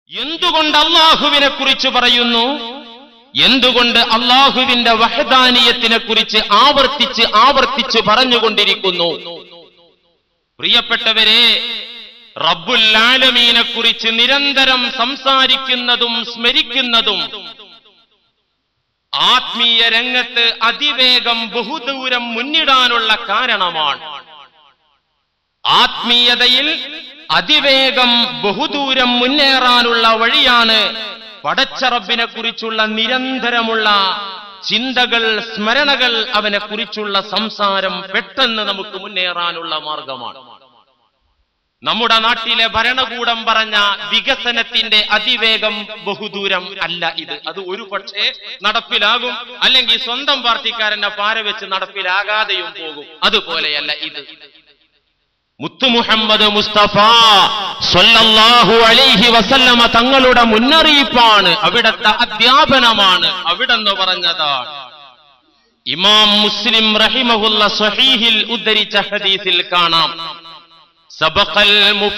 എന്തുകൊണ്ട് അള്ളാഹുവിനെ കുറിച്ച് പറയുന്നു എന്തുകൊണ്ട് അള്ളാഹുവിന്റെ വഹദാനീയത്തിനെ കുറിച്ച് ആവർത്തിച്ച് ആവർത്തിച്ച് പറഞ്ഞുകൊണ്ടിരിക്കുന്നു പ്രിയപ്പെട്ടവരെ റബ്ബുല്ലാലമീനെ കുറിച്ച് നിരന്തരം സംസാരിക്കുന്നതും സ്മരിക്കുന്നതും ആത്മീയ രംഗത്ത് അതിവേഗം ബഹുദൂരം മുന്നിടാനുള്ള കാരണമാണ് ആത്മീയതയിൽ അതിവേഗം ബഹുദൂരം മുന്നേറാനുള്ള വഴിയാണ് പടച്ചറബിനെ കുറിച്ചുള്ള നിരന്തരമുള്ള ചിന്തകൾ സ്മരണകൾ അവനെ കുറിച്ചുള്ള സംസാരം പെട്ടെന്ന് നമുക്ക് മുന്നേറാനുള്ള മാർഗമാണ് നമ്മുടെ നാട്ടിലെ ഭരണകൂടം പറഞ്ഞ വികസനത്തിന്റെ അതിവേഗം ബഹുദൂരം അല്ല ഇത് അത് ഒരു പക്ഷേ നടപ്പിലാകും അല്ലെങ്കിൽ സ്വന്തം പാർട്ടിക്കാരനെ പാര വെച്ച് നടപ്പിലാകാതെയും പോകും അതുപോലെയല്ല ഇത് മുത്തു മുഹമ്മദ് മുസ്തഫ സ്വല്ലല്ലാഹു അലൈഹി വസല്ലമ തങ്ങളുടെ മുന്നറിയിപ്പാണ് അവിടത്തെ അധ്യാപനമാണ് അവിടെന്ന് പറഞ്ഞതാണ് ഇമാം മുസ്ലിം റഹിമഹുല്ല സ്വഹീഹിൽ ഉദ്ധരിച്ച ഹദീസിൽ കാണാം സബഖൽ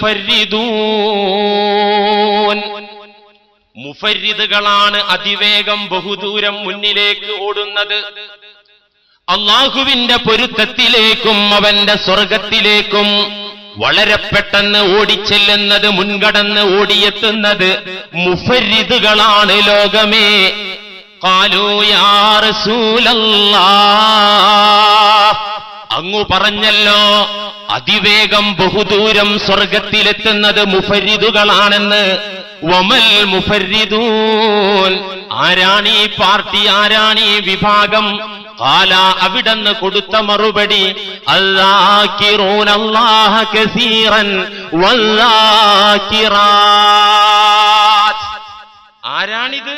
മുഫരിദൂൻ മുഫരിദുകളാണ് അതിവേഗം ബഹുദൂരം മുന്നിലേക്ക് ഓടുന്നത് അള്ളാഹുവിന്റെ പൊരുത്തത്തിലേക്കും അവന്റെ സ്വർഗത്തിലേക്കും വളരെ പെട്ടെന്ന് ഓടിച്ചെല്ലുന്നത് മുൻകടന്ന് ഓടിയെത്തുന്നത് മുഫരിദുകളാണ് ലോകമേ അങ്ങു പറഞ്ഞല്ലോ അതിവേഗം ബഹുദൂരം സ്വർഗത്തിലെത്തുന്നത് മുഫരിദുകളാണെന്ന് വമൽ മുഫരിദൂൻ ആരാണീ പാർട്ടി ആരാണീ വിഭാഗം കാല അവിടെന്ന് കൊടുത്ത മറുപടി അല്ലാഹ കസീറൻ ആരാണിത്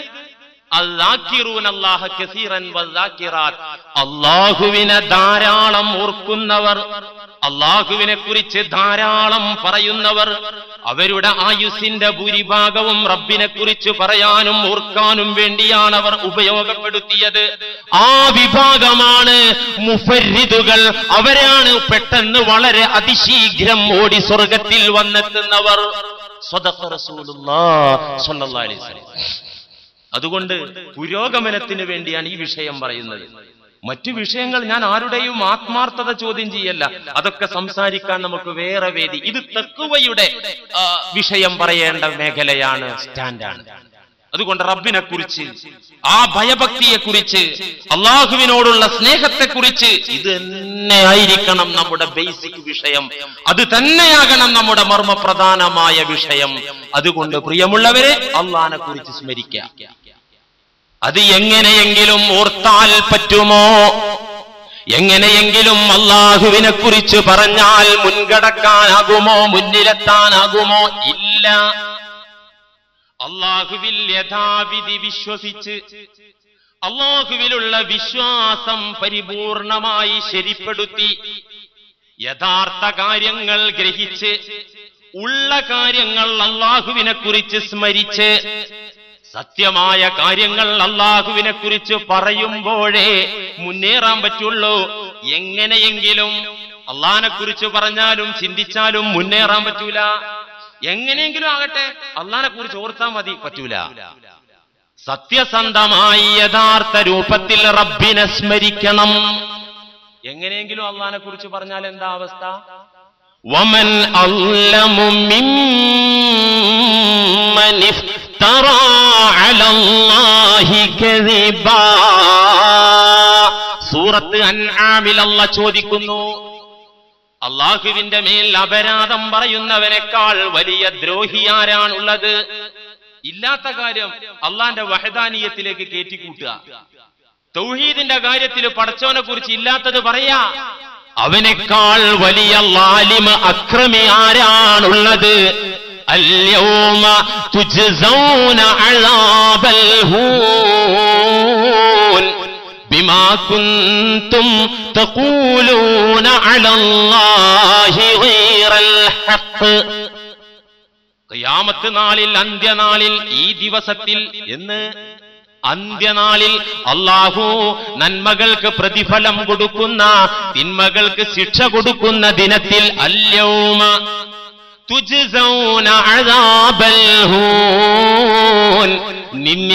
അള്ളാഹുവിനെ ധാരാളം ഓർക്കുന്നവർ അള്ളാഹുവിനെ കുറിച്ച് ധാരാളം പറയുന്നവർ അവരുടെ ആയുസിന്റെ ഭൂരിഭാഗവും റബ്ബിനെ കുറിച്ച് പറയാനും ഓർക്കാനും വേണ്ടിയാണ് അവർ ഉപയോഗപ്പെടുത്തിയത് ആ വിഭാഗമാണ് മുഫരിദുകൾ അവരാണ് പെട്ടെന്ന് വളരെ അതിശീഘ്രം ഓടി സ്വർഗത്തിൽ വന്നെത്തുന്നവർ സ്വതക്ക റസൂലുള്ളാഹ് സ്വല്ലല്ലാഹു അലൈഹി വസല്ലം അതുകൊണ്ട് പുരോഗമനത്തിന് വേണ്ടിയാണ് ഈ വിഷയം പറയുന്നത് മറ്റു വിഷയങ്ങൾ ഞാൻ ആരുടെയും ആത്മാർത്ഥത ചോദ്യം ചെയ്യല്ല അതൊക്കെ സംസാരിക്കാൻ നമുക്ക് വേറെ വേദി ഇത് തെക്കുവയുടെ ആ, വിഷയം പറയേണ്ട മേഖലയാണ് സ്റ്റാൻഡാണ് അതുകൊണ്ട് റബ്ബിനെ കുറിച്ച് ആ ഭയഭക്തിയെ കുറിച്ച് അള്ളാഹുവിനോടുള്ള സ്നേഹത്തെ കുറിച്ച് ഇത് തന്നെയായിരിക്കണം നമ്മുടെ ബേസിക് വിഷയം അത് തന്നെയാകണം നമ്മുടെ മർമ്മപ്രധാനമായ വിഷയം അതുകൊണ്ട് പ്രിയമുള്ളവരെ അള്ളാഹിനെ കുറിച്ച് സ്മരിക്കുക അത് എങ്ങനെയെങ്കിലും ഓർത്താൽ പറ്റുമോ എങ്ങനെയെങ്കിലും അള്ളാഹുവിനെ കുറിച്ച് പറഞ്ഞാൽ മുൻകടക്കാനാകുമോ മുന്നിലെത്താനാകുമോ ഇല്ല അള്ളാഹുവിൽ യഥാവിധി വിശ്വസിച്ച് അള്ളാഹുവിലുള്ള വിശ്വാസം പരിപൂർണമായി ശരിപ്പെടുത്തി യഥാർത്ഥ കാര്യങ്ങൾ ഗ്രഹിച്ച് ഉള്ള കാര്യങ്ങൾ അള്ളാഹുവിനെ കുറിച്ച് സ്മരിച്ച് സത്യമായ കാര്യങ്ങൾ അള്ളാഹുവിനെ കുറിച്ച് പറയുമ്പോഴേ മുന്നേറാൻ പറ്റുള്ളൂ എങ്ങനെയെങ്കിലും അള്ളാഹിനെ കുറിച്ച് പറഞ്ഞാലും ചിന്തിച്ചാലും മുന്നേറാൻ പറ്റൂല എങ്ങനെയെങ്കിലും ആകട്ടെ അള്ളാഹിനെ കുറിച്ച് ഓർത്താൽ മതി പറ്റൂല സത്യസന്ധമായി യഥാർത്ഥ രൂപത്തിൽ റബ്ബിനെ സ്മരിക്കണം എങ്ങനെയെങ്കിലും അള്ളാഹിനെ കുറിച്ച് പറഞ്ഞാൽ എന്താ അവസ്ഥ ومن أظلم ممن افترى على الله كذبا സൂറത്ത് അൻആമിൽ അല്ല ചോദിക്കുന്നു അള്ളാഹുവിന്റെ മേൽ അപരാധം പറയുന്നവനേക്കാൾ വലിയ ദ്രോഹി ആരാണുള്ളത് ഇല്ലാത്ത കാര്യം അള്ളാന്റെ വഹദാനീയത്തിലേക്ക് കയറ്റിക്കൂട്ടുക തൗഹീദിന്റെ കാര്യത്തിൽ പടച്ചവനെ കുറിച്ച് ഇല്ലാത്തത് പറയാ അവനേക്കാൾ വലിയ ലാലിമ അക്രമി ആരാണുള്ളത് اليوم تجزون عذاب الهون بما كنتم تقولون على الله غير الحق ഖിയാമത്ത് നാളിൽ അന്ത്യനാളിൽ ഈ ദിവസത്തിൽ എന്ന് അന്ത്യനാളിൽ അള്ളാഹു നന്മകൾക്ക് പ്രതിഫലം കൊടുക്കുന്ന തിന്മകൾക്ക് ശിക്ഷ കൊടുക്കുന്ന ദിനത്തിൽ അല്യൗമ തുജ്സൗന അദാബൽ ഹൂൻ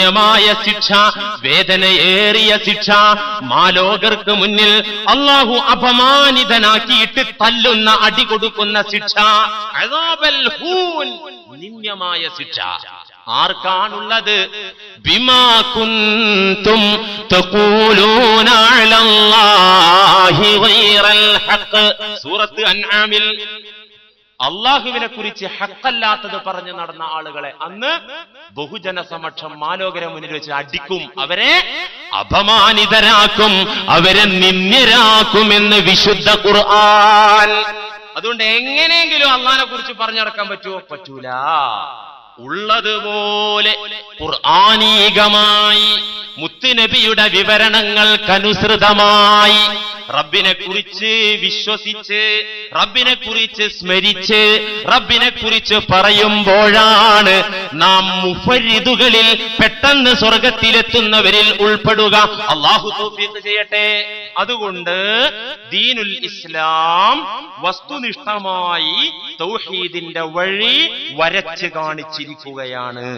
നിന്ദ്യമായ ശിക്ഷ വേദനയേറിയ ശിക്ഷ മാലോകർക്ക് മുന്നിൽ അള്ളാഹു അപമാനിതനാക്കിയിട്ട് തല്ലുന്ന അടി കൊടുക്കുന്ന ശിക്ഷ അദാബൽ ഹൂൻ നിന്ദ്യമായ ശിക്ഷ ആർക്കാണുള്ളത് ബിമാ കുന്തും തഖൂലൂന അലല്ലാഹി ഗൈറൽ ഹഖ് സൂറത്ത് അൻആമിൽ അള്ളാഹുവിനെ കുറിച്ച് ഹക്കല്ലാത്തത് പറഞ്ഞു നടന്ന ആളുകളെ അന്ന് ബഹുജന സമക്ഷം മാലോകര മുന്നിൽ വെച്ച് അടിക്കും അവരെ അപമാനിതരാക്കും അവരെ നിന്ദ്യരാക്കുമെന്ന് വിശുദ്ധ ഖുർആൻ അതുകൊണ്ട് എങ്ങനെയെങ്കിലും അള്ളാഹിനെ കുറിച്ച് പറഞ്ഞു നടക്കാൻ പറ്റുമോ പറ്റൂല ഉള്ളതുപോലെ ഖുർആാനീകമായി മുത്തുനബിയുടെ വിവരണങ്ങൾക്കനുസൃതമായി റബ്ബിനെ കുറിച്ച് വിശ്വസിച്ച് റബ്ബിനെ കുറിച്ച് സ്മരിച്ച് റബ്ബിനെ കുറിച്ച് പറയുമ്പോഴാണ് നാം മുഫരിദുകളിൽ പെട്ടെന്ന് സ്വർഗത്തിലെത്തുന്നവരിൽ ഉൾപ്പെടുക അള്ളാഹു തൗഫീഖ് ചെയ്യട്ടെ അതുകൊണ്ട് ദീനുൽ ഇസ്ലാം വസ്തുനിഷ്ഠമായി തൗഹീദിന്റെ വഴി വരച്ച് കാണിച്ചിരിക്കുകയാണ്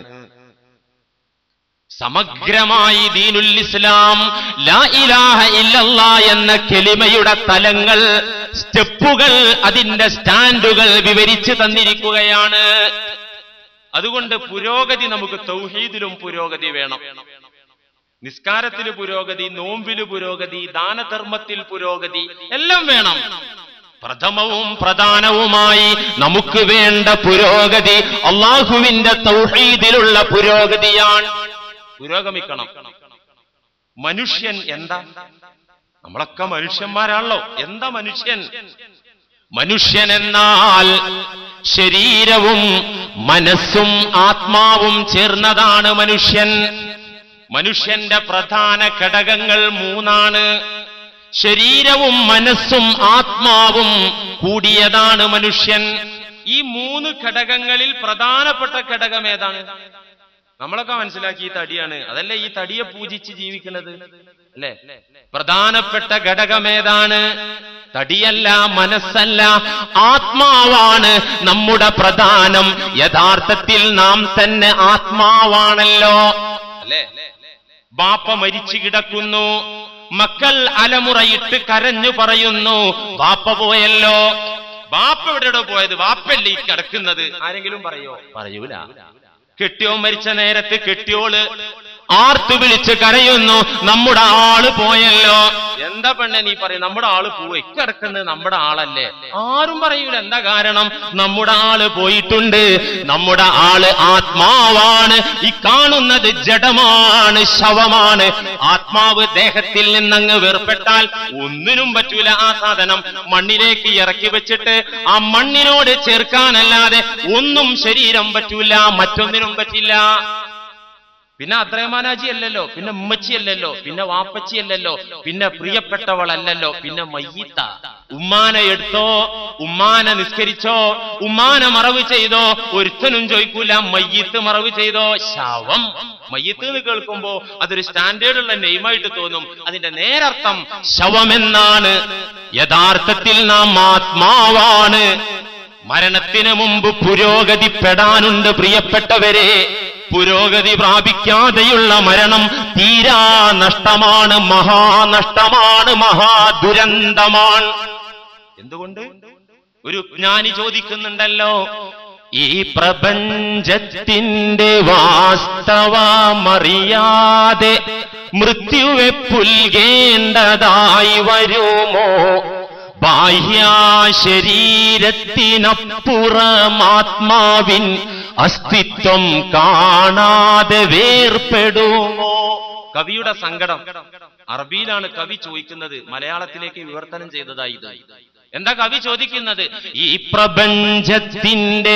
സമഗ്രമായി ദീനുൽ ഇസ്ലാം ലാ ഇലാഹ ഇല്ലല്ലാ എന്ന കെലിമയുടെ തലങ്ങൾ സ്റ്റെപ്പുകൾ അതിന്റെ സ്റ്റാൻഡുകൾ വിവരിച്ചു തന്നിരിക്കുകയാണ് അതുകൊണ്ട് പുരോഗതി നമുക്ക് തൗഹീദിലും പുരോഗതി വേണം നിസ്കാരത്തിന് പുരോഗതി നോമ്പില് പുരോഗതി ദാനധർമ്മത്തിൽ പുരോഗതി എല്ലാം വേണം പ്രഥമവും പ്രധാനവുമായി നമുക്ക് വേണ്ട പുരോഗതി അള്ളാഹുവിന്റെ തൗഹീദിലുള്ള പുരോഗതിയാണ് പുരോഗമിക്കണം മനുഷ്യൻ എന്താ നമ്മളൊക്കെ മനുഷ്യന്മാരാണല്ലോ എന്താ മനുഷ്യൻ മനുഷ്യൻ എന്നാൽ ശരീരവും മനസ്സും ആത്മാവും ചേർന്നതാണ് മനുഷ്യൻ മനുഷ്യന്റെ പ്രധാന ഘടകങ്ങൾ മൂന്നാണ് ശരീരവും മനസ്സും ആത്മാവും കൂടിയതാണ് മനുഷ്യൻ ഈ മൂന്ന് ഘടകങ്ങളിൽ പ്രധാനപ്പെട്ട ഘടകം ഏതാണ് നമ്മളൊക്കെ മനസ്സിലാക്കി ഈ തടിയാണ് അതല്ലേ ഈ തടിയെ പൂജിച്ച് ജീവിക്കുന്നത് അല്ലേ പ്രധാനപ്പെട്ട ഘടകം ഏതാണ് തടിയല്ല മനസ്സല്ല ആത്മാവാണ് നമ്മുടെ പ്രധാനം യഥാർത്ഥത്തിൽ നാം തന്നെ ആത്മാവാണല്ലോ അല്ലേ ബാപ്പ മരിച്ചു കിടക്കുന്നു മക്കൾ അലമുറയിട്ട് കരഞ്ഞു പറയുന്നു ബാപ്പ പോയല്ലോ ബാപ്പ എവിടെയോ പോയത് ബാപ്പല്ലേ ഈ കിടക്കുന്നത് ആരെങ്കിലും പറയോ പറയൂല കെട്ടിയോ മരിച്ച നേരത്ത് കെട്ടിയോള് ആർത്തു വിളിച്ച് കരയുന്നു നമ്മുടെ ആള് പോയല്ലോ എന്താ പെണ്ണെ നീ പറയും നമ്മുടെ ആള് പോയി കിടക്കുന്നത് നമ്മുടെ ആളല്ലേ ആരും പറയൂല എന്താ കാരണം നമ്മുടെ ആള് പോയിട്ടുണ്ട് നമ്മുടെ ആള് ആത്മാവാണ് ഈ കാണുന്നത് ജഡമാണ് ശവമാണ് ആത്മാവ് ദേഹത്തിൽ നിന്നങ്ങ് വേർപെട്ടാൽ ഒന്നിനും പറ്റൂല ആ സാധനം മണ്ണിലേക്ക് ഇറക്കി വെച്ചിട്ട് ആ മണ്ണിനോട് ചേർക്കാനല്ലാതെ ഒന്നും ശരീരം പറ്റൂല മറ്റൊന്നിനും പറ്റില്ല പിന്നെ അത്രയമാനാജി അല്ലല്ലോ പിന്നെ ഉമ്മച്ചി അല്ലല്ലോ പിന്നെ വാപ്പച്ചി അല്ലല്ലോ പിന്നെ പ്രിയപ്പെട്ടവളല്ലല്ലോ പിന്നെ മയ്യത്ത ഉമ്മാനെ എടുത്തോ ഉമ്മാനെ നിസ്കരിച്ചോ ഉമ്മാനെ മറവ് ചെയ്തോ ഒരുത്തനും ചോദിക്കൂല മയ്യത്ത് മറവ് ചെയ്തോ ശവം മയ്യത്ത് എന്ന് കേൾക്കുമ്പോ അതൊരു സ്റ്റാൻഡേർഡ് ഉള്ള നെയ്മായിട്ട് തോന്നും അതിന്റെ നേരർത്ഥം ശവമെന്നാണ് യഥാർത്ഥത്തിൽ നാം ആത്മാവാണ് മരണത്തിന് മുമ്പ് പുരോഗതിപ്പെടാനുണ്ട് പ്രിയപ്പെട്ടവരെ പുരോഗതി പ്രാപിക്കാതെയുള്ള മരണം തീരാ നഷ്ടമാണ് മഹാനഷ്ടമാണ് മഹാദുരന്തമാണ് എന്തുകൊണ്ട് ഒരു ജ്ഞാനി ചോദിക്കുന്നുണ്ടല്ലോ ഈ പ്രപഞ്ചത്തിന്റെ വാസ്തവമറിയാതെ മൃത്യുവെ പുൽകേണ്ടതായി വരുമോ ബാഹ്യ ശരീരത്തിനപ്പുറമാത്മാവിൻ അസ്തിത്വം കാണാതെ വേർപ്പെടുമോ കവിയുടെ സങ്കടം അറബിയിലാണ് കവി ചോദിക്കുന്നത് മലയാളത്തിലേക്ക് വിവർത്തനം ചെയ്തതായി ഇത് എന്താ കവി ചോദിക്കുന്നത് ഈ പ്രപഞ്ചത്തിന്റെ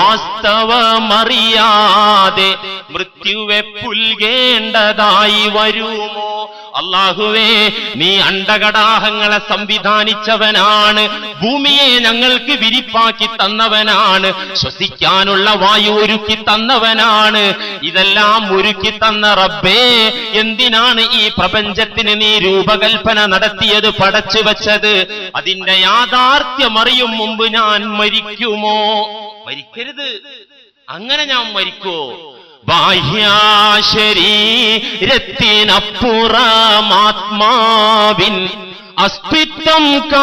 വാസ്തവമറിയാതെ മൃത്യുവെ പുൽകേണ്ടതായി വരുമോ അള്ളാഹുവേ നീ അണ്ടകടാഹങ്ങളെ സംവിധാനിച്ചവനാണ് ഭൂമിയെ ഞങ്ങൾക്ക് വിരിപ്പാക്കി തന്നവനാണ് ശ്വസിക്കാനുള്ള വായു ഒരുക്കി തന്നവനാണ് ഇതെല്ലാം ഒരുക്കി തന്ന റബ്ബേ എന്തിനാണ് ഈ പ്രപഞ്ചത്തിന് നീ രൂപകൽപ്പന നടത്തിയത് പടച്ചു വെച്ചത് അതിന്റെ യാഥാർത്ഥ്യമറിയും മുമ്പ് ഞാൻ മരിക്കുമോ മരിക്കരുത് അങ്ങനെ ഞാൻ മരിക്കോ ബാഹ്യാശരീരത്തിനപ്പുറമാത്മാവിൻ അസ്തിത്വം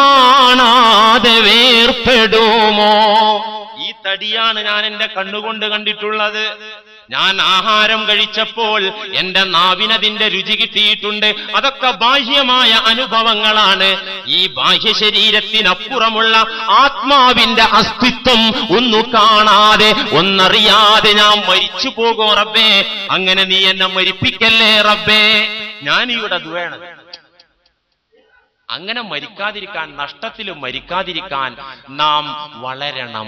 കാണാതെ വേർപ്പെടുമോ ഈ തടിയാണ് ഞാൻ എന്റെ കണ്ണുകൊണ്ട് കണ്ടിട്ടുള്ളത് ഞാൻ ആഹാരം കഴിച്ചപ്പോൾ എന്റെ നാവിനതിന്റെ രുചി കിട്ടിയിട്ടുണ്ട് അതൊക്കെ ബാഹ്യമായ അനുഭവങ്ങളാണ് ഈ ബാഹ്യ ശരീരത്തിനപ്പുറമുള്ള ആത്മാവിന്റെ അസ്തിത്വം ഒന്നു കാണാതെ ഒന്നറിയാതെ ഞാൻ മരിച്ചു പോകും റബ്ബേ അങ്ങനെ നീ എന്നെ മരിപ്പിക്കല്ലേ റബ്ബേ ഞാൻ ഇവിടെ വേണം അങ്ങനെ മരിക്കാതിരിക്കാൻ നഷ്ടത്തിലും മരിക്കാതിരിക്കാൻ നാം വളരണം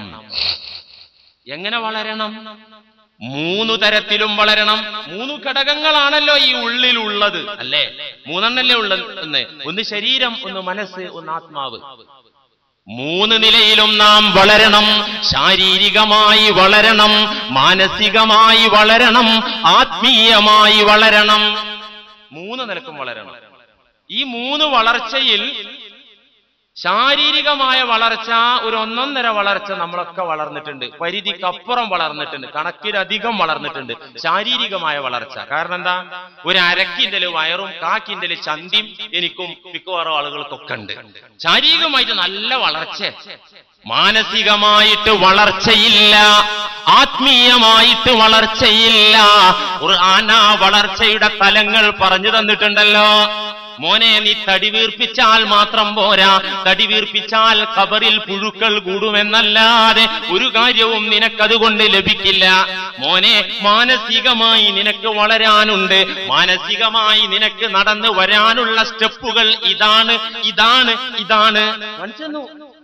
എങ്ങനെ വളരണം മൂന്നു തരത്തിലും വളരണം മൂന്ന് ഘടകങ്ങളാണല്ലോ ഈ ഉള്ളിലുള്ളത് അല്ലേ മൂന്നെണ്ണല്ലേ ഉള്ളത് എന്ന് ഒന്ന് ശരീരം ഒന്ന് മനസ്സ് ഒന്ന് ആത്മാവ് മൂന്ന് നിലയിലും നാം വളരണം ശാരീരികമായി വളരണം മാനസികമായി വളരണം ആത്മീയമായി വളരണം മൂന്ന് നിലക്കും വളരണം ഈ മൂന്ന് വളർച്ചയിൽ ശാരീരികമായ വളർച്ച ഒരു ഒന്നൊന്നര വളർച്ച നമ്മളൊക്കെ വളർന്നിട്ടുണ്ട് പരിധിക്കപ്പുറം വളർന്നിട്ടുണ്ട് കണക്കിലധികം വളർന്നിട്ടുണ്ട് ശാരീരികമായ വളർച്ച കാരണം എന്താ ഒരു അരക്കിൻ്റെല് വയറും കാക്കിൻ്റെല് ചന്തിയും എനിക്കും മിക്കവാറും ആളുകൾക്കൊക്കെ ഉണ്ട് ശാരീരികമായിട്ട് നല്ല വളർച്ച മാനസികമായിട്ട് വളർച്ചയില്ല ആത്മീയമായിട്ട് വളർച്ചയില്ല ഖുർആൻ ആ വളർച്ചയുടെ തലങ്ങൾ പറഞ്ഞു തന്നിട്ടുണ്ടല്ലോ മോനെ നീ തടി വീർപ്പിച്ചാൽ മാത്രം പോരാ തടി വീർപ്പിച്ചാൽ കബറിൽ പുഴുക്കൾ കൂടുമെന്നല്ലാതെ ഒരു കാര്യവും നിനക്കതുകൊണ്ട് ലഭിക്കില്ല മോനെ മാനസികമായി നിനക്ക് വളരാനുണ്ട് മാനസികമായി നിനക്ക് നടന്നു വരാനുള്ള സ്റ്റെപ്പുകൾ ഇതാണ് ഇതാണ് ഇതാണ് മനസ്സിലാന്നു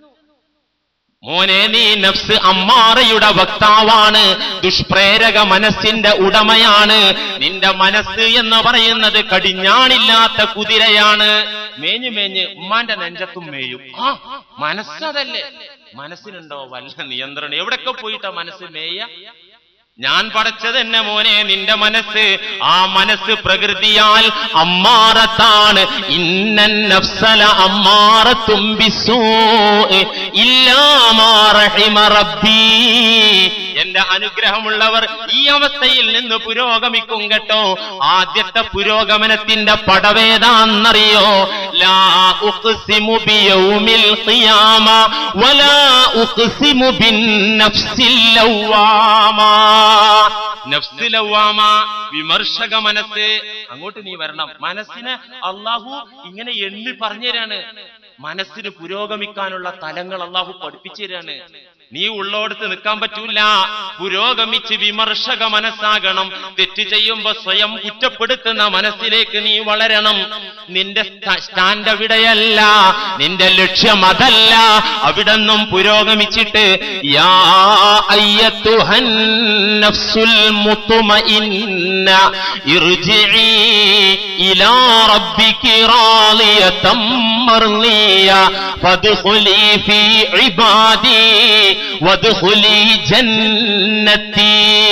മോനെ നീ നഫ്സ് അമ്മാറയുടെ വക്താവാണ് ദുഷ്പ്രേരക മനസ്സിന്റെ ഉടമയാണ് നിന്റെ മനസ്സ് എന്ന് പറയുന്നത് കടിഞ്ഞാണില്ലാത്ത കുതിരയാണ് മേഞ്ഞു മേഞ്ഞ് ഉമ്മാന്റെ നെഞ്ചത്തും മേയും ആ മനസ്സതല്ലേ മനസ്സിനുണ്ടോ വല്ല നിയന്ത്രണം എവിടൊക്കെ പോയിട്ടാ മനസ്സ് മേയ ഞാൻ പടച്ചത് എന്നെ മോനെ നിന്റെ മനസ്സ് ആ മനസ്സ് പ്രകൃതിയാൽ അമ്മാറത്താണ് ഇന്നൻ നഫ്സല അമ്മാറത്തും ബിസ്സൂഇ ഇല്ലാ മാ റഹിമ റബ്ബീ എന്റെ അനുഗ്രഹമുള്ളവർ ഈ അവസ്ഥയിൽ നിന്ന് പുരോഗമിക്കും കേട്ടോ ആദ്യത്തെ പുരോഗമനത്തിന്റെ പടവേതാന്നറിയോ ലാ ഉഖ്സിമു ബിയൗമിൽ ഖിയാമ വലാ ഉഖ്സിമു ബിൻ നഫ്സിൽ ലവ്വാമ നഫ്സ് ലവ്വാമ വിമർശക മനസ്സ് അങ്ങോട്ട് നീ വരണം മനസ്സിന് അള്ളാഹു ഇങ്ങനെ എണ്ണി പറഞ്ഞു തരാണ് മനസ്സിന് പുരോഗമിക്കാനുള്ള തലങ്ങൾ അള്ളാഹു പഠിപ്പിച്ചു തരാണ് നീ ഉള്ളോടത്ത് നിൽക്കാൻ പറ്റൂല പുരോഗമിച്ച് വിമർശക മനസ്സാകണം തെറ്റ് ചെയ്യുമ്പോ സ്വയം കുറ്റപ്പെടുത്തുന്ന മനസ്സിലേക്ക് നീ വളരണം നിന്റെ സ്റ്റ- സ്റ്റാൻഡ് അവിടെയല്ല നിന്റെ ലക്ഷ്യം അതല്ല അവിടെ നിന്നും പുരോഗമിച്ചിട്ട് യാ അയ്യത്തുഹൻ നഫ്സുൽ മുത്മഇന്ന ഇർജിഇ ഇലാ റബ്ബികി റാളിയതം മർളിയ ഫദ്ഖുലി ഫീ ഇബാദി വദ്ഖുലി ജന്നത്തി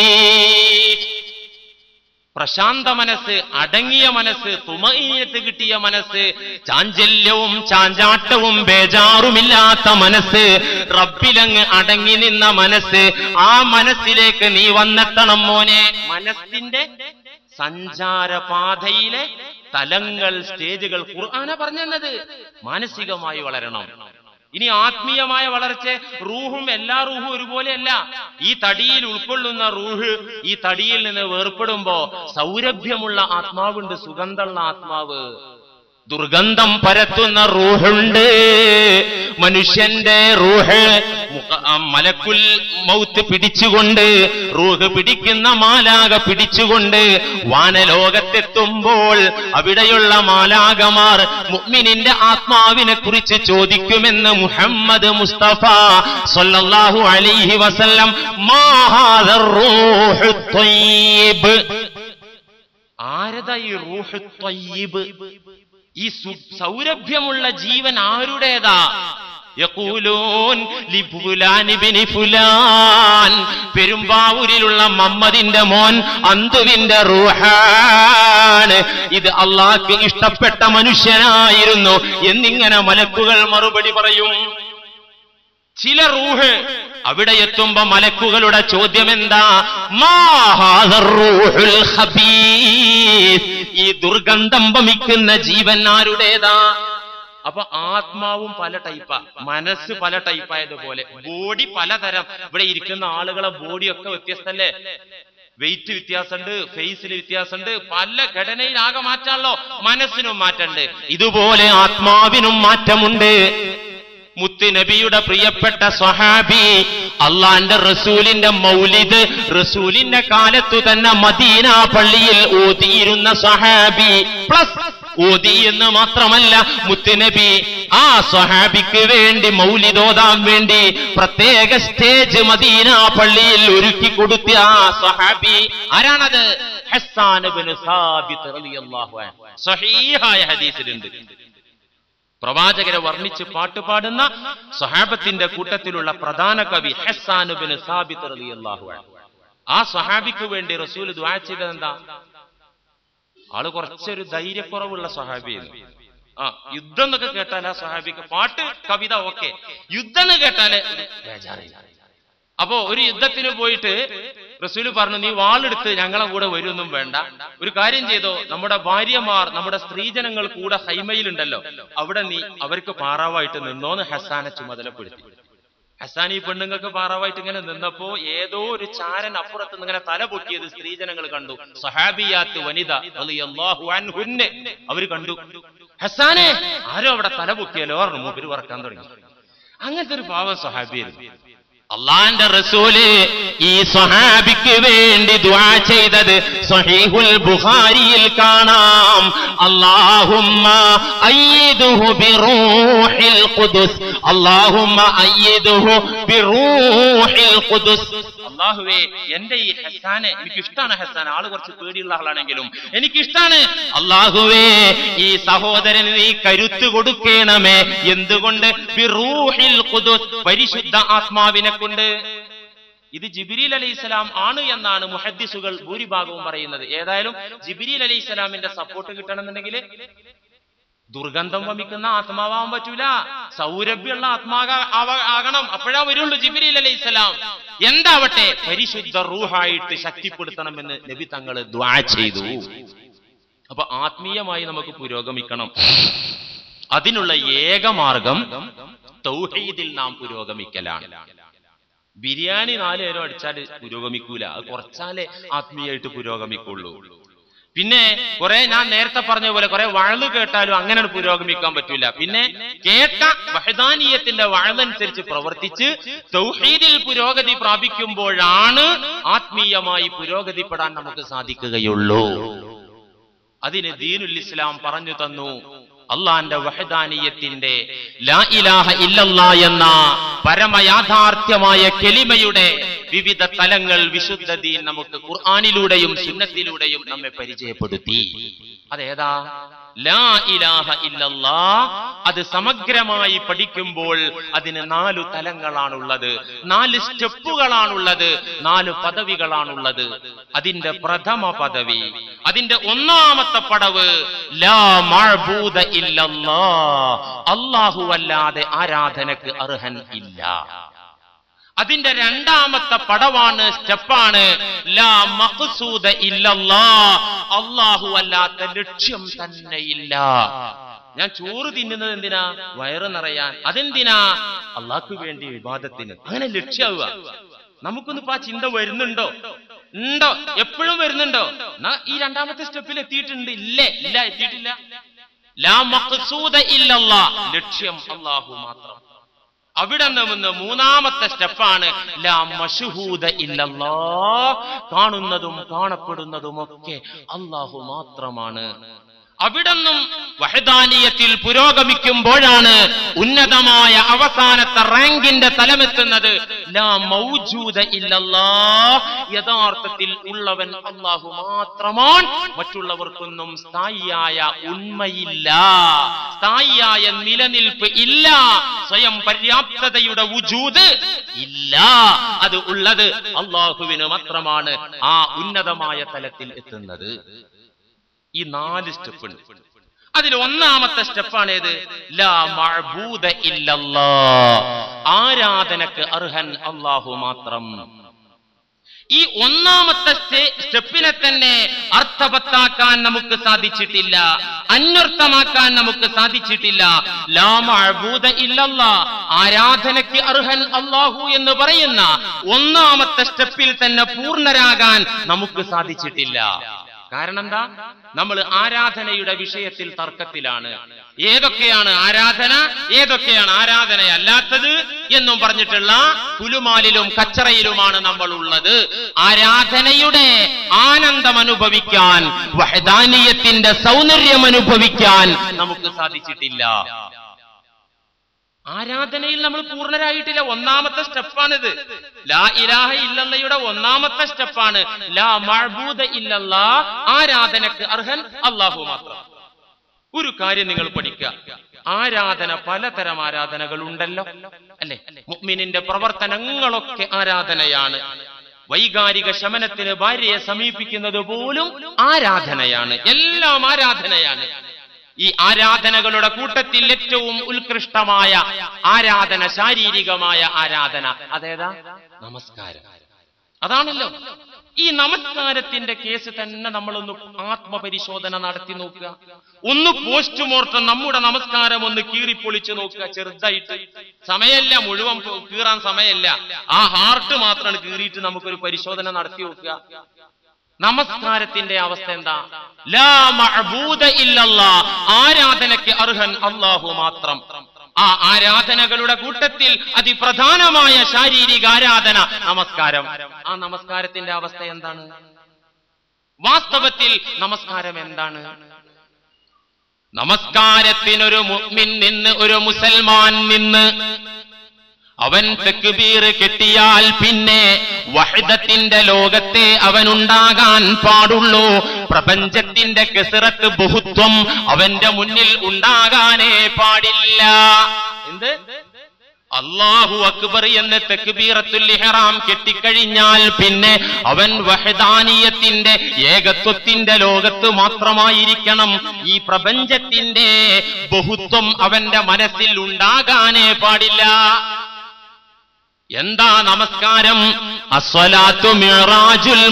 പ്രശാന്ത മനസ്സ് അടങ്ങിയ മനസ്സ് തുമയിനത്ത് കിട്ടിയ മനസ്സ് ചാഞ്ചല്യവും ചാഞ്ചാട്ടവും ബേജാറുമില്ലാത്ത മനസ്സ് റബ്ബിലങ്ങ് അടങ്ങി നിന്ന മനസ്സ് ആ മനസ്സിലേക്ക് നീ വന്നെത്തണം മോനെ മനസ്സിന്റെ സഞ്ചാരപാതയിലെ തലങ്ങൾ സ്റ്റേജുകൾ ഖുർആന പറഞ്ഞത് മാനസികമായി വളരണം ഇനി ആത്മീയമായ വളർച്ച റൂഹും എല്ലാ റൂഹും ഒരുപോലെയല്ല ഈ തടിയിൽ ഉൾക്കൊള്ളുന്ന റൂഹ് ഈ തടിയിൽ നിന്ന് വേർപ്പെടുമ്പോ സൗരഭ്യമുള്ള ആത്മാവുണ്ട് സുഗന്ധമുള്ള ആത്മാവ് ദുർഗന്ധം പരത്തുന്ന റൂഹുണ്ട് മനുഷ്യന്റെ റൂഹ് മുഖ- ആ മലക്കുൽ മൗത്ത് പിടിച്ചുകൊണ്ട് റൂഹ് പിടിക്കുന്ന മാലാക പിടിച്ചുകൊണ്ട് വാനലോകത്തെത്തുമ്പോൾ അവിടെയുള്ള മാലാകമാർ മുഅ്മിനിന്റെ ആത്മാവിനെ കുറിച്ച് ചോദിക്കുമെന്ന് മുഹമ്മദ് മുസ്തഫ സല്ലല്ലാഹു അലൈഹി വസല്ലം മാ ഹാദർ റൂഹു ത്വയ്യിബ് ആരതാ ഈ റൂഹ് ത്വയ്യിബ് ഈ സു- സൗരഭ്യമുള്ള ജീവൻ ആരുടേതാ യഖൂലൂൻ ലിഫുലാൻ ഇബ്നി ഫുലാൻ പെരുമ്പാവൂരിലുള്ള മമ്മദിന്റെ മോൻ അന്തുവിന്റെ റൂഹാണ് ഇത് അള്ളാഹ്ക്ക് ഇഷ്ടപ്പെട്ട മനുഷ്യനായിരുന്നു എന്നിങ്ങനെ മലക്കുകൾ മറുപടി പറയും ചില റൂഹ് അവിടെ എത്തുമ്പോ മലക്കുകളുടെ ചോദ്യം എന്താ മാ ഹാദർ റൂഹുൽ ഖബീസ്. ഈ ദുർഗന്ധം വമിക്കുന്ന ജീവൻ ആരുടേതാ അപ്പൊ ആത്മാവും പല ടൈപ്പാ മനസ്സ് പല ടൈപ്പായതുപോലെ ബോഡി പലതരം ഇവിടെ ഇരിക്കുന്ന ആളുകളെ ബോഡിയൊക്കെ വ്യത്യസ്തല്ലേ വെയിറ്റ് വ്യത്യാസമുണ്ട് ഫേസിൽ വ്യത്യാസമുണ്ട് പല ഘടനയിലാകെ മാറ്റാണല്ലോ മനസ്സിനും മാറ്റമുണ്ട് ഇതുപോലെ ആത്മാവിനും മാറ്റമുണ്ട് മുത്തുനബിയുടെ പ്രിയപ്പെട്ട സ്വഹാബി അള്ളാന്റെ റസൂലിന്റെ മൗലിദ് റസൂലിന്റെ കാലത്തു തന്നെ മദീന പള്ളിയിൽ ഓതിയിരുന്ന സ്വഹാബി പ്ലസ് ഓതി എന്ന് മാത്രമല്ല മുത്തുനബി ആ സ്വഹാബിക്ക് വേണ്ടി മൗലിദോതാൻ വേണ്ടി പ്രത്യേക സ്റ്റേജ് മദീന പള്ളിയിൽ ഒരുക്കി കൊടുത്ത ആ സ്വഹാബി ആരാണത് ഹസ്സാൻ ഇബ്നു സാബിത്ത് റളിയല്ലാഹു അൻഹു സ്വഹീഹായ ഹദീസിലുണ്ട് പ്രവാചകരെ വർണ്ണിച്ച് പാട്ടുപാടുന്ന സ്വഹാബത്തിന്റെ കൂട്ടത്തിലുള്ള പ്രധാന കവി ഹസാനുബിന് സാബിത്ത് റളിയല്ലാഹു അൻഹു ആ സ്വഹാബിക്ക് വേണ്ടി റസൂൽ ദുആ ചെയ്തത് എന്താ ആള് കുറച്ചൊരു ധൈര്യക്കുറവുള്ള സ്വഹാബിയായിരുന്നു ആ യുദ്ധം എന്നൊക്കെ കേട്ടാൽ ആ സ്വഹാബിക്ക് പാട്ട് കവിത ഓക്കെ യുദ്ധം എന്ന് കേട്ടാല് ഒരു ബേജാറില്ല അപ്പോ ഒരു യുദ്ധത്തിന് പോയിട്ട് റസൂല് പറഞ്ഞു നീ വാളെടുത്ത് ഞങ്ങളെ കൂടെ വരുമൊന്നും വേണ്ട ഒരു കാര്യം ചെയ്തോ നമ്മുടെ ഭാര്യമാർ നമ്മുടെ സ്ത്രീജനങ്ങൾ കൂടെ ഹൈമയിലുണ്ടല്ലോ അവിടെ നീ അവർക്ക് പാറാവായിട്ട് നിന്നോന്ന് ഹസാനെ ചുമതലപ്പെടുത്തി ഹസാൻ ഈ പെണ്ണുങ്ങൾക്ക് പാറാവായിട്ട് ഇങ്ങനെ നിന്നപ്പോ ഏതോ ഒരു ചാരൻ അപ്പുറത്ത് നിന്ന് ഇങ്ങനെ തല പൊക്കിയത് സ്ത്രീജനങ്ങൾ കണ്ടു സഹാബിയാത്ത് വനിത റളിയല്ലാഹു അൻഹുന്നെ അവര് കണ്ടു ഹസാനെ ആരോ അവിടെ തല പൊക്കിയാലോ പറഞ്ഞു മൂപ്പര് പറക്കാൻ തുടങ്ങി അങ്ങനത്തെ ഒരു പാവം സഹാബിയായിരുന്നു അള്ളാന്റെ റസൂല് ഈ സ്വഹാബിക്ക് വേണ്ടി ദുആ ചെയ്തത് സ്വഹീഹുൽ ബുഖാരിയിൽ കാണാം അല്ലാഹുമ്മ അയ്യിദുഹു ബിറൂഹിൽ ഖുദുസ് അല്ലാഹുമ്മ അയ്യിദുഹു ബിറൂഹിൽ ഖുദുസ് അള്ളാഹുവേ എന്റെ ഈ ഹസാനെ എനിക്ക് ഇഷ്ടമാണ് ഹസാൻ ആള് കുറച്ച് പേടിയുള്ള ആളാണെങ്കിലും എനിക്ക് ഇഷ്ടമാണ് അള്ളാഹുവേ ഈ സഹോദരന് നീ കരുത്ത് കൊടുക്കണമേ എന്തുകൊണ്ട് ബിറൂഹിൽ ഖുദുസ് പരിശുദ്ധ ആത്മാവിനെ കൊണ്ട് ഇത് ജിബിരിൽ അലൈഹി സ്വലാം ആണ് എന്നാണ് മുഹദ്ദിസുകൾ ഭൂരിഭാഗവും പറയുന്നത് ഏതായാലും ജിബിരിൽ അലൈഹി സ്വലാമിന്റെ സപ്പോർട്ട് കിട്ടണമെന്നുണ്ടെങ്കിൽ ദുർഗന്ധം വമിക്കുന്ന ആത്മാവാൻ പറ്റൂല സൗരഭ്യമുള്ള ആത്മാക ആവ- ആകണം അപ്പോഴാ വരുള്ളൂ ജിബിരിൽ അലൈഹി സ്വലാം എന്താവട്ടെ പരിശുദ്ധ റൂഹായിട്ട് ശക്തിപ്പെടുത്തണമെന്ന് നബി തങ്ങൾ ദ്വാ ചെയ്തു അപ്പൊ ആത്മീയമായി നമുക്ക് പുരോഗമിക്കണം അതിനുള്ള ഏക മാർഗം തൗഹീദിൽ നാം പുരോഗമിക്കലാണ് ബിരിയാണി നാല് നേരം അടിച്ചാൽ പുരോഗമിക്കൂല അത് കുറച്ചാലേ ആത്മീയമായിട്ട് പുരോഗമിക്കുള്ളൂ പിന്നെ കുറെ ഞാൻ നേരത്തെ പറഞ്ഞ പോലെ കുറെ വഴല് കേട്ടാലും അങ്ങനെ പുരോഗമിക്കാൻ പറ്റൂല പിന്നെ കേട്ട വഹദാനീയത്തിന്റെ വഴലനുസരിച്ച് പ്രവർത്തിച്ച് തൗഹീദിൽ പുരോഗതി പ്രാപിക്കുമ്പോഴാണ് ആത്മീയമായി പുരോഗതിപ്പെടാൻ നമുക്ക് സാധിക്കുകയുള്ളൂ അതിന് ദീനുൽ ഇസ്ലാം പറഞ്ഞു തന്നു അള്ളാന്റെ വഹദാനീയത്തിന്റെ ലാ ഇലാഹ ഇല്ലല്ലാ എന്ന പരമയാഥാർത്ഥ്യമായ കെലിമയുടെ വിവിധ തലങ്ങൾ വിശുദ്ധ ദീൻ നമുക്ക് ഖുർആാനിലൂടെയും സുന്നത്തിലൂടെയും നമ്മെ പരിചയപ്പെടുത്തി അതേതാ ലാ ഇലാഹ ഇല്ലല്ലാ അത് സമഗ്രമായി പഠിക്കുമ്പോൾ അതിന് നാലു തലങ്ങളാണുള്ളത് നാല് സ്റ്റെപ്പുകളാണുള്ളത് നാല് പദവികളാണുള്ളത് അതിന്റെ പ്രഥമ പദവി അതിന്റെ ഒന്നാമത്തെ പടവ് ലാ മഅബൂദ ഇല്ലല്ലാ അല്ലാഹു അല്ലാതെ ആരാധനക്ക് അർഹൻ ഇല്ല അതിന്റെ രണ്ടാമത്തെ പടവാണ് സ്റ്റെപ്പാണ് ലാ മഖ്സൂദ ഇല്ലല്ലാ അല്ലാഹു അല്ലാത്ത ലക്ഷ്യം തന്നെ ഇല്ല ഞാൻ ചോറ് തിന്നുന്നത് എന്തിനാ വയറ് നിറയാൻ അതെന്തിനാ അള്ളാഹ്ക്ക് വേണ്ടി വിവാദത്തിന് അങ്ങനെ ലക്ഷ്യാവുക നമുക്കൊന്നും ഇപ്പൊ ആ ചിന്ത വരുന്നുണ്ടോ ഉണ്ടോ എപ്പോഴും വരുന്നുണ്ടോ എന്നാ ഈ രണ്ടാമത്തെ സ്റ്റെപ്പിൽ എത്തിയിട്ടുണ്ട് ഇല്ലേ ഇല്ല എത്തിയിട്ടില്ല ലാ മഖ്സൂദ ഇല്ലല്ലാ ലക്ഷ്യം അള്ളാഹു മാത്രം അവിടെ നിന്ന് മൂന്നാമത്തെ സ്റ്റെപ്പാണ് ലാ മഷഹൂദ ഇല്ലല്ലാ കാണുന്നതും കാണപ്പെടുന്നതും ഒക്കെ അള്ളാഹു മാത്രമാണ് അവിടെന്നും വഹദാനീയത്തിൽ പുരോഗമിക്കുമ്പോഴാണ് ഉന്നതമായ അവസാനത്തെ റാങ്കിന്റെ തലമെത്തുന്നത് ലാ മൗജൂദ ഇല്ലല്ലാ യഥാർത്ഥത്തിൽ ഉള്ളവൻ അള്ളാഹു മാത്രമാണ് മറ്റുള്ളവർക്കൊന്നും സ്ഥായിയായ ഉണ്മയില്ല സ്ഥായിയായ നിലനിൽപ്പ് ഇല്ല സ്വയം പര്യാപ്തതയുടെ വുജൂദ് ഇല്ല അത് ഉള്ളത് അള്ളാഹുവിന് മാത്രമാണ് ആ ഉന്നതമായ തലത്തിൽ എത്തുന്നത് ഈ നാല് സ്റ്റെപ്പ് ഉണ്ട് അതിൽ ഒന്നാമത്തെ സ്റ്റെപ്പാണ് ഏത് ലാ മഅബൂദ ഇല്ലല്ലാ ആരാധനക്ക് അർഹൻ അല്ലാഹു മാത്രം ഈ ഒന്നാമത്തെ സ്റ്റെ- സ്റ്റെപ്പിനെ തന്നെ അർത്ഥവത്താക്കാൻ നമുക്ക് സാധിച്ചിട്ടില്ല അന്വർത്ഥമാക്കാൻ നമുക്ക് സാധിച്ചിട്ടില്ല ലാ മഅബൂദ ഇല്ലല്ലാ ആരാധനയ്ക്ക് അർഹൻ അല്ലാഹു എന്ന് പറയുന്ന ഒന്നാമത്തെ സ്റ്റെപ്പിൽ തന്നെ പൂർണ്ണരാകാൻ നമുക്ക് സാധിച്ചിട്ടില്ല കാരണം എന്താ നമ്മൾ ആരാധനയുടെ വിഷയത്തിൽ തർക്കത്തിലാണ് ഏതൊക്കെയാണ് ആരാധന ഏതൊക്കെയാണ് ആരാധനയല്ലാത്തത് എന്നും പറഞ്ഞിട്ടുള്ള പുലുമാലിലും കച്ചറയിലുമാണ് നമ്മൾ ഉള്ളത് ആരാധനയുടെ ആനന്ദം അനുഭവിക്കാൻ വഹദാനീയത്തിന്റെ സൗന്ദര്യം അനുഭവിക്കാൻ നമുക്ക് സാധിച്ചിട്ടില്ല ആരാധനയിൽ നമ്മൾ പൂർണ്ണരായിട്ടില്ല ഒന്നാമത്തെ സ്റ്റെപ്പാണിത് ലാ ഇലാഹ ഇല്ലല്ലയുടെ ഒന്നാമത്തെ സ്റ്റെപ്പാണ് ലാ മഅബൂദ ഇല്ലല്ലാ ആരാധനക്ക് അർഹൻ അല്ലാഹു മാത്രം ഒരു കാര്യം നിങ്ങൾ പഠിക്കുക ആരാധന പലതരം ആരാധനകൾ ഉണ്ടല്ലോ അല്ലെ മുഅ്മിനിന്റെ പ്രവർത്തനങ്ങളൊക്കെ ആരാധനയാണ് വൈകാരിക ശമനത്തിന് ഭാര്യയെ സമീപിക്കുന്നത് പോലും ആരാധനയാണ് എല്ലാം ആരാധനയാണ് ഈ ആരാധനകളുടെ കൂട്ടത്തിൽ ഏറ്റവും ഉത്കൃഷ്ടമായ ആരാധന ശാരീരികമായ ആരാധന അതേതാ നമസ്കാരം അതാണല്ലോ ഈ നമസ്കാരത്തിന്റെ കേസ് തന്നെ നമ്മളൊന്ന് ആത്മപരിശോധന നടത്തി നോക്കുക ഒന്ന് പോസ്റ്റ്മോർട്ടം നമ്മുടെ നമസ്കാരം ഒന്ന് കീറിപ്പൊളിച്ച് നോക്കുക ചെറുതായിട്ട് സമയമല്ല മുഴുവൻ പോ- കീറാൻ സമയമല്ല ആ ഹാർട്ട് മാത്രമാണ് കീറിയിട്ട് നമുക്കൊരു പരിശോധന നടത്തി നോക്കുക നമസ്കാരത്തിന്റെ അവസ്ഥ എന്താ ലാ മഅബൂദ ഇല്ലല്ലാ ആരാധനയ്ക്ക് അർഹൻ അല്ലാഹു മാത്രം ആ ആരാധനകളുടെ കൂട്ടത്തിൽ അതിപ്രധാനമായ ശാരീരിക ആരാധന നമസ്കാരം ആ നമസ്കാരത്തിന്റെ അവസ്ഥ എന്താണ് വാസ്തവത്തിൽ നമസ്കാരം എന്താണ് നമസ്കാരത്തിനൊരു മുഅ്മിൻ നിന്ന് ഒരു മുസൽമാൻ നിന്ന് അവൻ തെക്കുബീർ കെട്ടിയാൽ പിന്നെ വഹദത്തിന്റെ ലോകത്തെ അവൻ ഉണ്ടാകാൻ പാടുള്ളൂ പ്രപഞ്ചത്തിന്റെ കെസിറത്ത് ബഹുത്വം അവന്റെ മുന്നിൽ ഉണ്ടാകാനേ പാടില്ല എന്ത് അള്ളാഹു അക്ബർ എന്ന് തെക്കുബീറത്തുൽ ഇഹ്റാം കെട്ടിക്കഴിഞ്ഞാൽ പിന്നെ അവൻ വഹദാനീയത്തിന്റെ ഏകത്വത്തിന്റെ ലോകത്ത് മാത്രമായിരിക്കണം ഈ പ്രപഞ്ചത്തിന്റെ ബഹുത്വം അവന്റെ മനസ്സിൽ ഉണ്ടാകാനേ പാടില്ല എന്താ നമസ്കാരം അസ്വലാത്തു മിറാജുൽ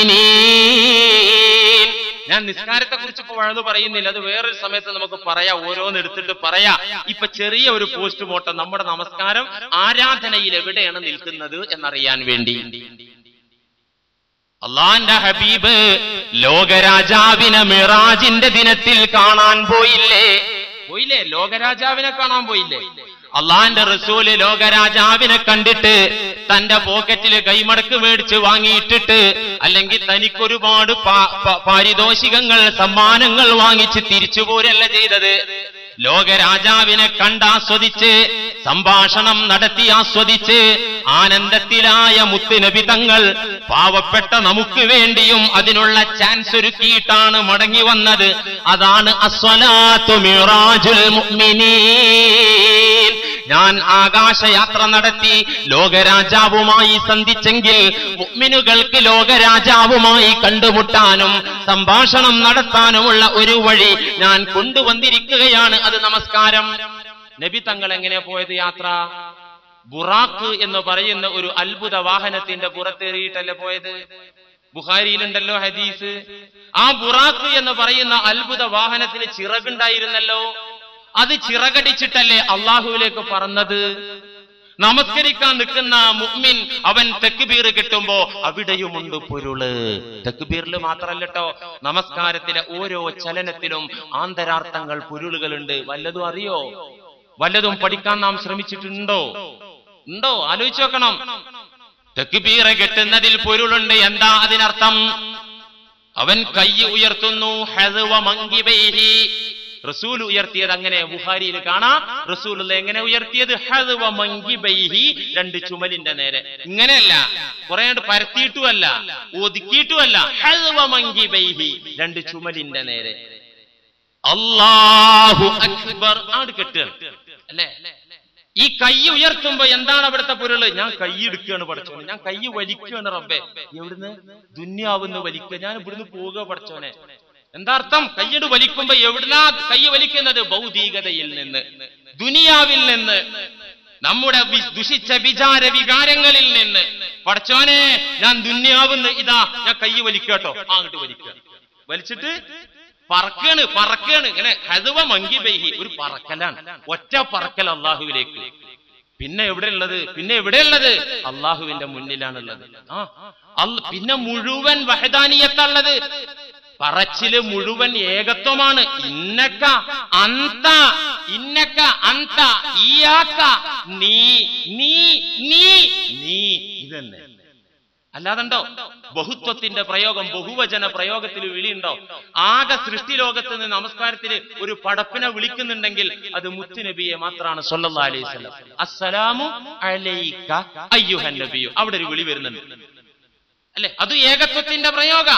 മുഅ്മിനീൻ ഞാൻ നിസ്കാരത്തെ കുറിച്ച് ഇപ്പൊ വഴുതു പറയുന്നില്ല അത് വേറൊരു സമയത്ത് നമുക്ക് പറയാം ഓരോന്ന് എടുത്തിട്ട് പറയാം ഇപ്പൊ ചെറിയ ഒരു പോസ്റ്റ്മോർട്ടം നമ്മുടെ നമസ്കാരം ആരാധനയിൽ എവിടെയാണ് നിൽക്കുന്നത് എന്നറിയാൻ വേണ്ടി അള്ളാന്റെ ഹബീബ് ലോകരാജാവിനെ മിറാജിന്റെ ദിനത്തിൽ കാണാൻ പോയില്ലേ പോയില്ലേ ലോകരാജാവിനെ കാണാൻ പോയില്ലേ അള്ളാന്റെ റസൂല് ലോകരാജാവിനെ കണ്ടിട്ട് തന്റെ പോക്കറ്റിൽ കൈമടക്ക് മേടിച്ച് വാങ്ങിയിട്ടിട്ട് അല്ലെങ്കിൽ തനിക്കൊരുപാട് പാ- പ- പാരിതോഷികങ്ങൾ സമ്മാനങ്ങൾ വാങ്ങിച്ച് തിരിച്ചു പോരല്ല ചെയ്തത് ലോകരാജാവിനെ കണ്ടാസ്വദിച്ച് സംഭാഷണം നടത്തി ആസ്വദിച്ച് ആനന്ദത്തിലായ മുത്തുനബി തങ്ങൾ പാവപ്പെട്ട നമുക്ക് വേണ്ടിയും അതിനുള്ള ചാൻസ് ഒരുക്കിയിട്ടാണ് മടങ്ങി വന്നത് അതാണ് അസ്വലാത്തു മിറാജുൽ മുഅ്മിനീൻ ഞാൻ ആകാശയാത്ര നടത്തി ലോകരാജാവുമായി സന്ധിച്ചെങ്കിൽ മുഅ്മിനുകൾക്ക് ലോകരാജാവുമായി കണ്ടുമുട്ടാനും സംഭാഷണം നടത്താനുമുള്ള ഒരു വഴി ഞാൻ കൊണ്ടുവന്നിരിക്കുകയാണ് അത് നമസ്കാരം നബി തങ്ങൾ എങ്ങനെ പോയത് യാത്ര ബുറാഖ് എന്ന് പറയുന്ന ഒരു അത്ഭുത വാഹനത്തിന്റെ പുറത്തേറിയിട്ടല്ലേ പോയത് ബുഹാരിയിലുണ്ടല്ലോ ഹദീസ് ആ ബുറാഖ് എന്ന് പറയുന്ന അത്ഭുത വാഹനത്തിന് ചിറകുണ്ടായിരുന്നല്ലോ അത് ചിറകടിച്ചിട്ടല്ലേ അള്ളാഹുവിലേക്ക് പറന്നത് നമസ്കരിക്കാൻ നിൽക്കുന്ന മുഅ്മിൻ അവൻ തെക്കുബീർ കിട്ടുമ്പോ അവിടെയുമുണ്ട് പൊരുള് തെക്കുബീറിൽ മാത്രല്ലട്ടോ നമസ്കാരത്തിലെ ഓരോ ചലനത്തിലും ആന്തരാർത്ഥങ്ങൾ പൊരുളുകളുണ്ട് വല്ലതും അറിയോ വല്ലതും പഠിക്കാൻ നാം ശ്രമിച്ചിട്ടുണ്ടോ ഉണ്ടോ ആലോചിച്ച് നോക്കണം തെക്കുബീറ കെട്ടുന്നതിൽ പൊരുളുണ്ട് എന്താ അതിനർത്ഥം അവൻ കൈ ഉയർത്തുന്നു ഹദവ മങ്കിബൈഹി റസൂൽ ഉയർത്തിയത് അങ്ങനെ ബുഹാരിയിൽ കാണാം റസൂൽ എങ്ങനെ ഉയർത്തിയത് ഹദവ മങ്കിബൈഹി രണ്ട് ചുമലിന്റെ നേരെ ഇങ്ങനെയല്ല കുറെ കണ്ട് പരത്തിയിട്ടുമല്ല ഒതുക്കിയിട്ടുമല്ല ഹദവ മങ്കിബൈഹി രണ്ട് ചുമലിന്റെ നേരെ അല്ലാഹു അക്ബർ ആട് കെട്ടുകയാണ് അല്ലേ ഈ കൈ ഉയർത്തുമ്പോ എന്താണ് അവിടുത്തെ പൊരുള് ഞാൻ കൈ എടുക്കുകയാണ് പഠിച്ചോനെ ഞാൻ കൈ വലിക്കുകയാണ് റബ്ബെ എവിടുന്ന് ദുന്യാവുന്ന് വലിക്കുക ഞാൻ ഇവിടുന്ന് പോവുക പഠിച്ചോനെ എന്താ അർത്ഥം കയ്യട് വലിക്കുമ്പോ എവിടുന്നാ കൈ വലിക്കുന്നത് ഭൗതികതയിൽ നിന്ന് ദുനിയാവിൽ നിന്ന് നമ്മുടെ വി- ദുഷിച്ച വിചാര വികാരങ്ങളിൽ നിന്ന് പടച്ചോനെ ഞാൻ ദുന്യാവുന്ന് ഇതാ ഞാൻ കൈ വലിക്കട്ടോ ആ, അങ്ങോട്ട് വലിക്കുക വലിച്ചിട്ട് പറക്കാണ് പറക്കാണ് ഇങ്ങനെ ഹതുവ മങ്കിബൈഹി ഒരു പറക്കലാണ് ഒറ്റ പറക്കൽ അള്ളാഹുവിലേക്ക് പിന്നെ എവിടെയുള്ളത് പിന്നെ എവിടെയുള്ളത് അള്ളാഹുവിന്റെ മുന്നിലാണുള്ളത് ആ അല്ല- പിന്നെ മുഴുവൻ വഹദാനിയത്തുള്ളത് പറച്ചില് മുഴുവൻ ഏകത്വമാണ് ഇന്നക്ക അന്ത ഇന്നക്ക അന്ത ഈയാക്ക നീ നീ നീ നീ ഇതന്നെ അല്ലാതുണ്ടോ ബഹുത്വത്തിന്റെ പ്രയോഗം ബഹുവചന പ്രയോഗത്തിൽ വിളിയുണ്ടോ ആകെ സൃഷ്ടി ലോകത്ത് നിന്ന് നമസ്കാരത്തിൽ ഒരു പടപ്പിനെ വിളിക്കുന്നുണ്ടെങ്കിൽ അത് മുത്തുനബിയെ മാത്രമാണ് സല്ലല്ലാഹു അലൈഹി വസല്ലം അസ്സലാമു അലൈക അയ്യുഹൻ നബിയു അവിടെ ഒരു വിളി വരുന്നുണ്ട് അല്ലെ അത് ഏകത്വത്തിന്റെ പ്രയോഗ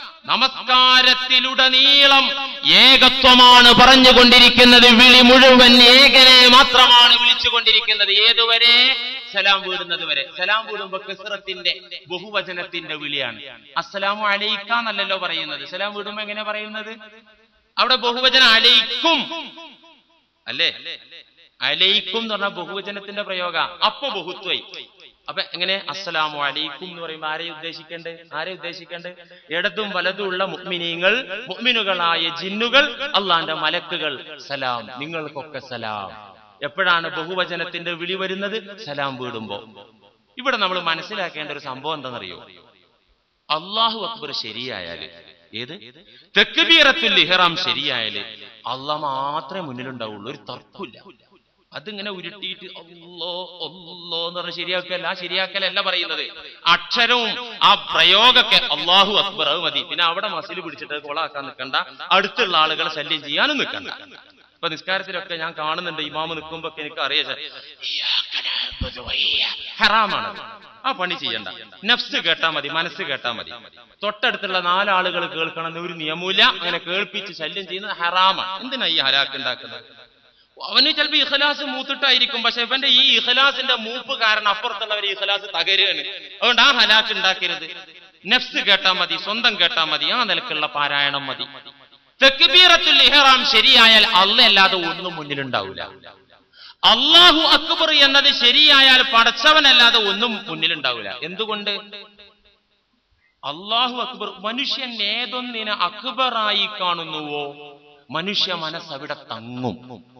നമസ്കാരത്തിലുടനീളം ഏകത്വമാണ് പറഞ്ഞുകൊണ്ടിരിക്കുന്നത് വിളി മുഴുവൻ ഏകനെ മാത്രമാണ് വിളിച്ചുകൊണ്ടിരിക്കുന്നത് ഏതുവരെ സലാം വീടുന്നത് വരെ സലാം വീടുമ്പോ കെസറത്തിന്റെ ബഹുവചനത്തിന്റെ വിളിയാണ് അസ്സലാമു അലൈക്ക എന്നല്ലല്ലോ പറയുന്നത് സലാം വീടുമ്പോ എങ്ങനെ പറയുന്നത് അവിടെ ബഹുവചനം അലൈക്കും അല്ലേ അലൈക്കും എന്ന് പറഞ്ഞ ബഹുവചനത്തിന്റെ പ്രയോഗ അപ്പൊ ബഹുത്വയി അപ്പൊ എങ്ങനെ അസ്സലാമു അലൈക്കും എന്ന് പറയുമ്പോൾ ആരെ ഉദ്ദേശിക്കണ്ടേ ആരെ ഉദ്ദേശിക്കണ്ടേ ഇടതും വലതും ഉള്ള മുഅ്മിനീങ്ങൾ മുഅ്മിനുകളായ ജിന്നുകൾ അള്ളാന്റെ മലക്കുകൾ സലാം നിങ്ങൾക്കൊക്കെ സലാം എപ്പോഴാണ് ബഹുവചനത്തിന്റെ വിളി വരുന്നത് സലാം വീടുമ്പോ ഇവിടെ നമ്മൾ മനസ്സിലാക്കേണ്ട ഒരു സംഭവം എന്താണെന്നറിയോ അള്ളാഹു അക്ബർ ശരിയായാല് ഏത് തെക്കുബീറത്തുൽ ഇഹ്റാം ശരിയായാല് അള്ളാഹ് മാത്രമേ മുന്നിലുണ്ടാവുള്ളൂ ഒരു തർക്കമില്ല അതിങ്ങനെ ഉരുട്ടിയിട്ട് അല്ലോ അല്ലോ എന്ന് പറഞ്ഞ് ശരിയാക്കല്ല ആ ശരിയാക്കലല്ല പറയുന്നത് അക്ഷരവും ആ പ്രയോഗമൊക്കെ അള്ളാഹു അക്ബർ അത് മതി പിന്നെ അവിടെ മസിൽ പിടിച്ചിട്ട് കൊളാക്കാൻ നിൽക്കണ്ട അടുത്തുള്ള ആളുകളെ ശല്യം ചെയ്യാനും നിൽക്കണ്ട ഇപ്പൊ നിസ്കാരത്തിലൊക്കെ ഞാൻ കാണുന്നുണ്ട് ഇമാമ് നിൽക്കുമ്പോ എനിക്ക് അറിയാം ഹറാമാണ് ആ പണി ചെയ്യണ്ട നഫ്സ് കേട്ടാ മതി മനസ്സ് കേട്ടാ മതി തൊട്ടടുത്തുള്ള നാലാളുകൾ കേൾക്കണമെന്ന് ഒരു നിയമമില്ല അങ്ങനെ കേൾപ്പിച്ച് ശല്യം ചെയ്യുന്നത് ഹറാമാണ് എന്തിനാ ഈ ഹലാക്ക് ഉണ്ടാക്കുന്നത് അവന് ചിലപ്പോ ഇഖലാസ് മൂത്തിട്ടായിരിക്കും പക്ഷെ ഇവന്റെ ഈ ഇഖലാസിന്റെ മൂപ്പ് കാരണം അപ്പുറത്തുള്ളവർ ഇഖലാസ് തകരുകയാണ് അതുകൊണ്ട് ആ ഹലാക്ക് ഉണ്ടാക്കരുത് നഫ്സ് കേട്ടാ മതി സ്വന്തം കേട്ടാ മതി ആ നിലക്കുള്ള പാരായണം മതി തെക്കുബീറത്തുൽ ഇഹ്റാം ശരിയായാൽ അല്ല അല്ലാതെ ഒന്നും മുന്നിലുണ്ടാവില്ല അള്ളാഹു അക്ബർ എന്നത് ശരിയായാൽ പടച്ചവനല്ലാതെ ഒന്നും മുന്നിലുണ്ടാവില്ല എന്തുകൊണ്ട് അള്ളാഹു അക്ബർ മനുഷ്യൻ ഏതൊന്നിനെ അക്ബറായി കാണുന്നുവോ മനുഷ്യ മനസ്സ് അവിടെ തങ്ങും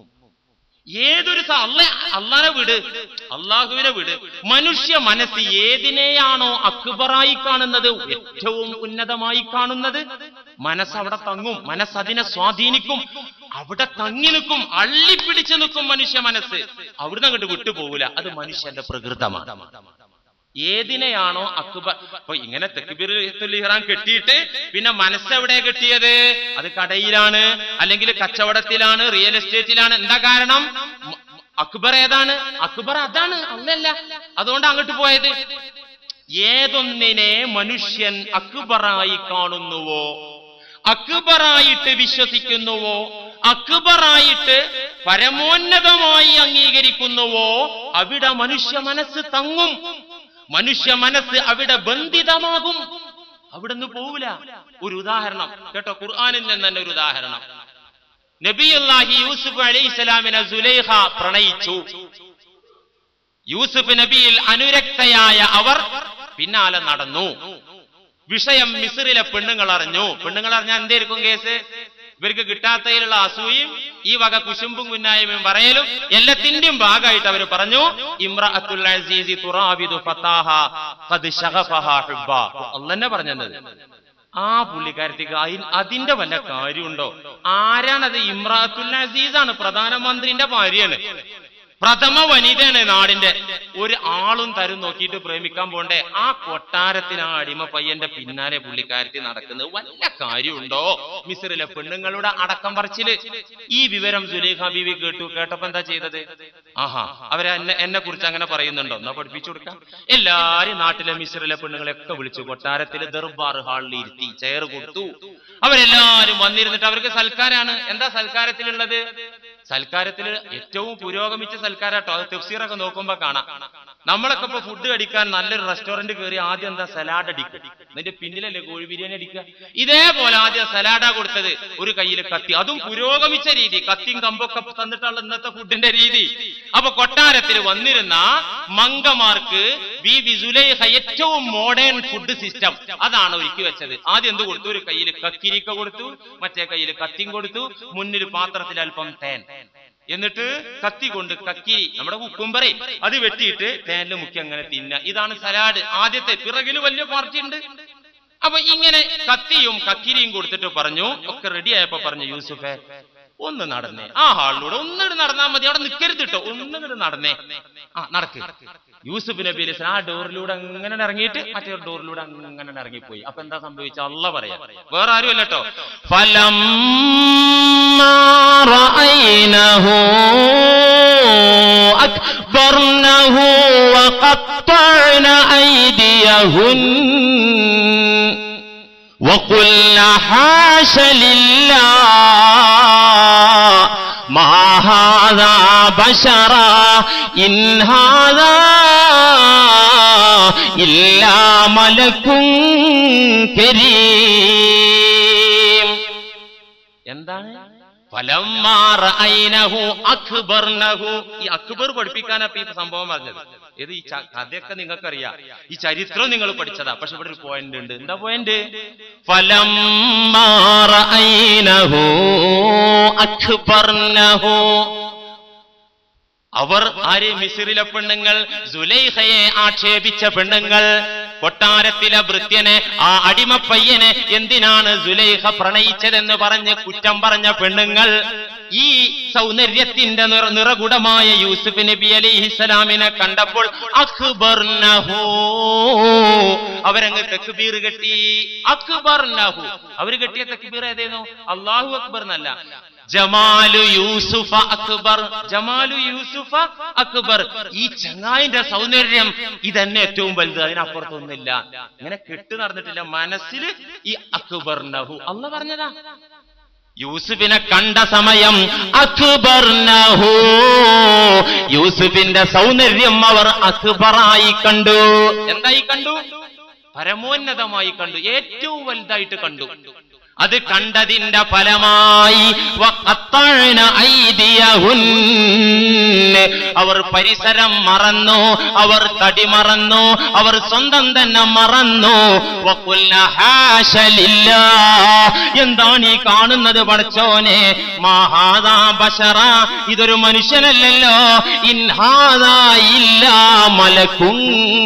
ഏതൊരു സ- അല്ല അള്ളാനെ വിട് അള്ളാഹുവിനെ വിട് മനുഷ്യ മനസ്സ് ഏതിനെയാണോ അക്ബറായി കാണുന്നത് ഏറ്റവും ഉന്നതമായി കാണുന്നത് മനസ്സ് അവിടെ തങ്ങും മനസ്സ് അതിനെ സ്വാധീനിക്കും അവിടെ തങ്ങി നിൽക്കും അള്ളിപ്പിടിച്ചു നിൽക്കും മനുഷ്യ മനസ്സ് അവിടുന്ന് അങ്ങോട്ട് വിട്ടുപോകില്ല അത് മനുഷ്യന്റെ പ്രകൃതമാണ് ഏതിനെയാണോ അക്ബർ അപ്പൊ ഇങ്ങനെ തെക്കുബിറുൽ ഇഹ്റാം കെട്ടിയിട്ട് പിന്നെ മനസ്സെവിടെ കെട്ടിയത് അത് കടയിലാണ് അല്ലെങ്കിൽ കച്ചവടത്തിലാണ് റിയൽ എസ്റ്റേറ്റിലാണ് എന്താ കാരണം മ- അക്ബർ ഏതാണ് അക്ബർ അതാണ് അല്ലല്ല അതുകൊണ്ട് അങ്ങോട്ട് പോയത് ഏതൊന്നിനെ മനുഷ്യൻ അക്ബറായി കാണുന്നുവോ അക്ബറായിട്ട് വിശ്വസിക്കുന്നുവോ അക്ബറായിട്ട് പരമോന്നതമായി അംഗീകരിക്കുന്നുവോ അവിടെ മനുഷ്യ മനസ്സ് തങ്ങും മനുഷ്യ മനസ്സ് അവിടെ ബന്ധിതമാകും അവിടെ നിന്ന് പോവില്ല ഒരു ഉദാഹരണം കേട്ടോ ഖുർആാനിൽ നിന്ന് തന്നെ ഒരു ഉദാഹരണം നബിയുല്ലാഹി യൂസുഫ് അലൈഹി സ്വലാമിനെ സുലൈഹ പ്രണയിച്ചു യൂസുഫ് നബിയിൽ അനുരക്തയായ അവർ പിന്നാലെ നടന്നു വിഷയം മിസ്രിലെ പെണ്ണുങ്ങൾ അറിഞ്ഞു പെണ്ണുങ്ങൾ അറിഞ്ഞാൽ എന്തായിരിക്കും കേസ് ഇവർക്ക് കിട്ടാത്തതിലുള്ള അസൂയും ഈ വക കുശുമ്പും കുന്നായ്മയും പറയലും എല്ലാത്തിന്റെയും ഭാഗമായിട്ട് അവർ പറഞ്ഞു ഇമ്രഅത്തുൽ അസീസി തുറാബിദു ഫതാഹ ഖദ് ശഗഫഹ ഹുബ്ബ അല്ലെന്നെ പറഞ്ഞത് ആ പുള്ളിക്കാരത്തേക്ക് അയി- അതിന്റെ വല്ല കാര്യമുണ്ടോ ആരാണത് ഇമ്രാത്തുൽ അസീസാണ് പ്രധാനമന്ത്രിന്റെ ഭാര്യയാണ് പ്രഥമ വനിതയാണ് നാടിന്റെ ഒരു ആളും തരും നോക്കിയിട്ട് പ്രേമിക്കാൻ പോണ്ടേ ആ കൊട്ടാരത്തിൽ ആ അടിമ പയ്യന്റെ പിന്നാലെ പുള്ളിക്കാരത്തി നടക്കുന്നത് വല്ല കാര്യമുണ്ടോ മിസ്രിലെ പെണ്ണുങ്ങളുടെ അടക്കം പറിച്ചില് ഈ വിവരം സുലേഖ ബീവി കേട്ടു കേട്ടപ്പോ എന്താ ചെയ്തത് ആഹാ അവരെ എന്നെ എന്നെ കുറിച്ച് അങ്ങനെ പറയുന്നുണ്ടോ എന്നാ പഠിപ്പിച്ചു കൊടുക്കാം എല്ലാരും നാട്ടിലെ മിസ്രിലെ പെണ്ണുങ്ങളെയൊക്കെ വിളിച്ചു കൊട്ടാരത്തിൽ ദർബാർ ഹാളിൽ ഇരുത്തി ചെയർ കൊടുത്തു അവരെല്ലാരും വന്നിരുന്നിട്ട് അവർക്ക് സൽക്കാരാണ് എന്താ സൽക്കാരത്തിലുള്ളത് സൽക്കാരത്തിൽ ഏറ്റവും പുരോഗമിച്ച സൽക്കാരാട്ടോ അത് തെഫ്സീറൊക്കെ നോക്കുമ്പോ കാണാം നമ്മളൊക്കെ ഇപ്പൊ ഫുഡ് കഴിക്കാൻ നല്ലൊരു റെസ്റ്റോറന്റ് കയറി ആദ്യം എന്താ സലാഡ് അടിക്കും എന്നിട്ട് പിന്നിലല്ലേ കോഴി ബിരിയാണി അടിക്കുക ഇതേപോലെ ആദ്യം സലാഡാ കൊടുത്തത് ഒരു കയ്യിൽ കത്തി അതും പുരോഗമിച്ച രീതി കത്തിയും കമ്പൊക്കെ തന്നിട്ടുള്ള ഇന്നത്തെ ഫുഡിന്റെ രീതി അപ്പൊ കൊട്ടാരത്തിൽ വന്നിരുന്ന മങ്കമാർക്ക് വി വി സുലൈഹ ഏറ്റവും മോഡേൺ ഫുഡ് സിസ്റ്റം അതാണ് ഒരുക്കി വെച്ചത് ആദ്യം എന്ത് കൊടുത്തു ഒരു കയ്യിൽ കക്കിരിക്ക കൊടുത്തു മറ്റേ കയ്യിൽ കത്തിയും കൊടുത്തു മുന്നിൽ പാത്രത്തിൽ അല്പം തേൻ എന്നിട്ട് കത്തി കൊണ്ട് കക്കി നമ്മുടെ കുക്കുംബറെ അത് വെട്ടിയിട്ട് തേനിൽ മുക്കി അങ്ങനെ തിന്ന ഇതാണ് സലാഡ് ആദ്യത്തെ പിറകിൽ വലിയ പാർട്ടി ഉണ്ട് അപ്പൊ ഇങ്ങനെ കത്തിയും കക്കിരിയും കൊടുത്തിട്ട് പറഞ്ഞു ഒക്കെ റെഡി ആയപ്പോ പറഞ്ഞു യൂസുഫെ ഒന്ന് നടന്നേ ആ ഹാളിലൂടെ ഒന്നിട്ട് നടന്നാ മതി അവിടെ നിൽക്കരുത് കേട്ടോ ഒന്നിട്ട് നടന്നേ ആ നടക്ക് യൂസുഫ് നബി അലൈഹി സ്വലാം ആ ഡോറിലൂടെ അങ്ങനെ ഇറങ്ങിയിട്ട് മറ്റേ ഡോറിലൂടെ അങ്ങനെ ഇറങ്ങിപ്പോയി അപ്പൊ എന്താ സംഭവിച്ച അല്ല പറയാ വേറെ ആരും അല്ല കേട്ടോ ഫലം رأينه أكبرنه وقطعن أيديهن وقلن حاش لله ما هذا بشرا إن هذا إلا ملك كريم എന്താണ് ഫലമ്മാ റഅയ്നഹു അക്ബർനഹു ഈ അക്ബർ പഠിപ്പിക്കാനാ ഇപ്പൊ ഈ സംഭവം പറഞ്ഞത് ഇത് ഈ ച- കഥയൊക്കെ നിങ്ങൾക്കറിയാം ഈ ചരിത്രം നിങ്ങൾ പഠിച്ചതാ പക്ഷെ ഇവിടെ ഒരു പോയിന്റ് ഉണ്ട് എന്താ പോയിന്റ് فلما رأينه أكبرنه അവർ ആര് മിസിറിലെ പെണ്ണുങ്ങൾ സുലൈഹയെ ആക്ഷേപിച്ച പെണ്ണുങ്ങൾ കൊട്ടാരത്തിലെ ഭൃത്യനെ ആ അടിമപ്പയ്യനെ എന്തിനാണ് സുലൈഹ പ്രണയിച്ചതെന്ന് പറഞ്ഞ് കുറ്റം പറഞ്ഞ പെണ്ണുങ്ങൾ ഈ സൗന്ദര്യത്തിന്റെ നിറ നിറകുടമായ യൂസുഫ് നബി അലിഹിസ്സലാമിനെ കണ്ടപ്പോൾ അക്ബർനഹു അവരങ്ങ് തക്ബീർ കെട്ടി അക്ബർനഹു അവര് കെട്ടിയ തക്ബീർ ഏതേനു അള്ളാഹു അക്ബർ എന്നല്ല ജമാലു യൂസുഫ അക്ബർ ജമാലു യൂസുഫ അക്ബർ ഈ ചങ്ങായിന്റെ സൗന്ദര്യം ഇതന്നെ ഏറ്റവും വലുത് അതിനപ്പുറത്തൊന്നുമില്ല ഇങ്ങനെ കെട്ട് നടന്നിട്ടില്ല മനസ്സിൽ ഈ അക്ബർ നഹു അല്ല പറഞ്ഞതാ യൂസുഫിനെ കണ്ട സമയം അക്ബർനഹു യൂസുഫിന്റെ സൗന്ദര്യം അവർ അക്ബറായി കണ്ടു എന്തായി കണ്ടു പരമോന്നതമായി കണ്ടു ഏറ്റവും വലുതായിട്ട് കണ്ടു അത് കണ്ടതിന്റെ ഫലമായി വഖത്തഅന ഐദിയഹുന്ന അവർ പരിസരം മറന്നു അവർ തടി മറന്നു അവർ സ്വന്തം തന്നെ മറന്നു വഖുൽന ഹാശ ലില്ലാ എന്താണ് ഈ കാണുന്നത് പടച്ചോനെ മാഹാദാ ബശറ ഇതൊരു മനുഷ്യനല്ലല്ലോ ഇൻ ഹാദാ ഇല്ലാ മലക്കും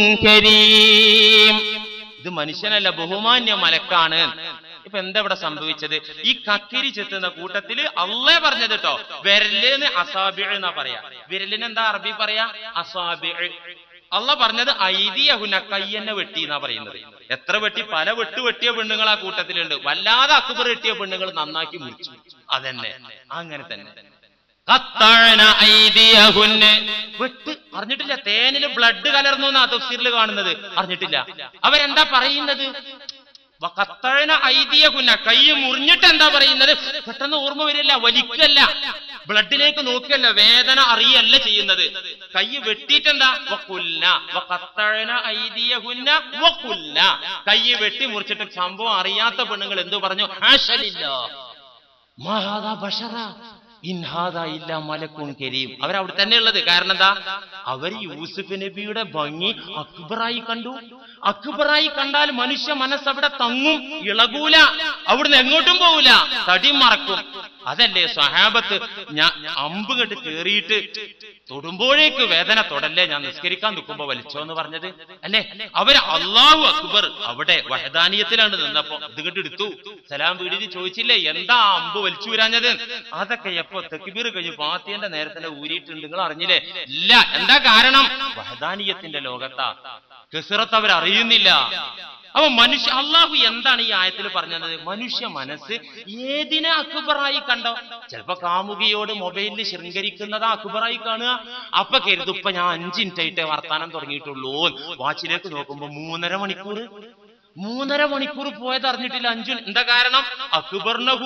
കരീം ഇത് മനുഷ്യനല്ല ബഹുമാന്യ മലക്കാണ് ഇപ്പൊ എന്താ ഇവിടെ സംഭവിച്ചത് ഈ കക്കിരി ചെത്തുന്ന കൂട്ടത്തില് അള്ളേ പറഞ്ഞത് കേട്ടോ വിരലിന് അസാബി എന്നാ പറയാ വിരലിന് എന്താ അറബി പറയാ അസാബി അള്ള പറഞ്ഞത് ഐതിയഹുന കയ്യന്നെ വെട്ടി എന്നാ പറയുന്നത് എത്ര വെട്ടി പല വെട്ട് വെട്ടിയ പെണ്ണുങ്ങൾ ആ കൂട്ടത്തിലുണ്ട് വല്ലാതെ അക്ബർ വെട്ടിയ പെണ്ണുങ്ങൾ നന്നാക്കി മുറിച്ചു അതന്നെ അങ്ങനെ തന്നെ ഖത്തഅന ഐദിയഹുന്ന വെട്ട് അറിഞ്ഞിട്ടില്ല തേനില് ബ്ലഡ് കലർന്നു എന്നാ തഫ്സീറിൽ കാണുന്നത് അറിഞ്ഞിട്ടില്ല അവരെന്താ പറയുന്നത് കത്തഴന ഐതിയകുന്ന കൈ മുറിഞ്ഞിട്ട് എന്താ പറയുന്നത് പെട്ടെന്ന് ഓർമ്മ വരില്ല വലിക്കല്ല ബ്ലഡിലേക്ക് നോക്കല്ല വേദന അറിയല്ല ചെയ്യുന്നത് കൈ വെട്ടിയിട്ടെന്താ വക്കുല്ല വക്കത്തഴന ഐതിയകുന്ന വക്കുല്ല കൈ വെട്ടി മുറിച്ചിട്ട് സംഭവം അറിയാത്ത പെണ്ണുങ്ങൾ എന്തു പറഞ്ഞു ആശലില്ല മഹാദാ ബഷറ ഇൻഹാദ ഇല്ല മലക്കൂൺ കരീം അവരവിടെ തന്നെ ഉള്ളത് കാരണം എന്താ അവർ യൂസുഫ് നബിയുടെ ഭംഗി അക്ബറായി കണ്ടു അക്ബറായി കണ്ടാൽ മനുഷ്യ മനസ്സ് അവിടെ തങ്ങും ഇളകൂല അവിടുന്ന് എങ്ങോട്ടും പോകൂല തടി മറക്കും അതല്ലേ സ്വഹാബത്ത് ഞാൻ അമ്പ് കെട്ട് കേറിയിട്ട് തൊടുമ്പോഴേക്ക് വേദന തൊടല്ലേ ഞാൻ നിസ്കരിക്കാൻ നിൽക്കുമ്പോ വലിച്ചോ എന്ന് പറഞ്ഞത് അല്ലേ അവര് അള്ളാഹു അക്ബർ അവിടെ വഹദാനീയത്തിലാണ് നിന്നപ്പോ ഇത് കെട്ട് എടുത്തു സലാം വീടിന് ചോദിച്ചില്ലേ എന്താ അമ്പ് വലിച്ചു വരാഞ്ഞത് അതൊക്കെ എപ്പോ തെക്കിബീർ കഴിഞ്ഞു പാത്തിയന്റെ നേരത്തിന്റെ ഊരിയിട്ടുണ്ട് നിങ്ങൾ അറിഞ്ഞില്ലേ ഇല്ല എന്താ കാരണം വഹദാനീയത്തിന്റെ ലോകത്താ കെസിറത്ത് അവർ അറിയുന്നില്ല അപ്പൊ മനുഷ്യ അള്ളാഹു എന്താണ് ഈ ആയത്തിൽ പറഞ്ഞത് മനുഷ്യ മനസ്സ് ഏതിനെ അക്ബറായി കണ്ടോ ചിലപ്പോ കാമുകിയോട് മൊബൈലിൽ ശൃംഗരിക്കുന്നതാ അക്ബറായി കാണുക അപ്പൊ കരുതും ഇപ്പൊ ഞാൻ അഞ്ച് മിനിറ്റായിട്ടേ വർത്താനം തുടങ്ങിയിട്ടുള്ളൂ വാച്ചിലേക്ക് നോക്കുമ്പോ മൂന്നര മണിക്കൂർ മൂന്നര മണിക്കൂർ പോയത് അറിഞ്ഞിട്ടില്ല അഞ്ചു എന്താ കാരണം അക്ബർനഹു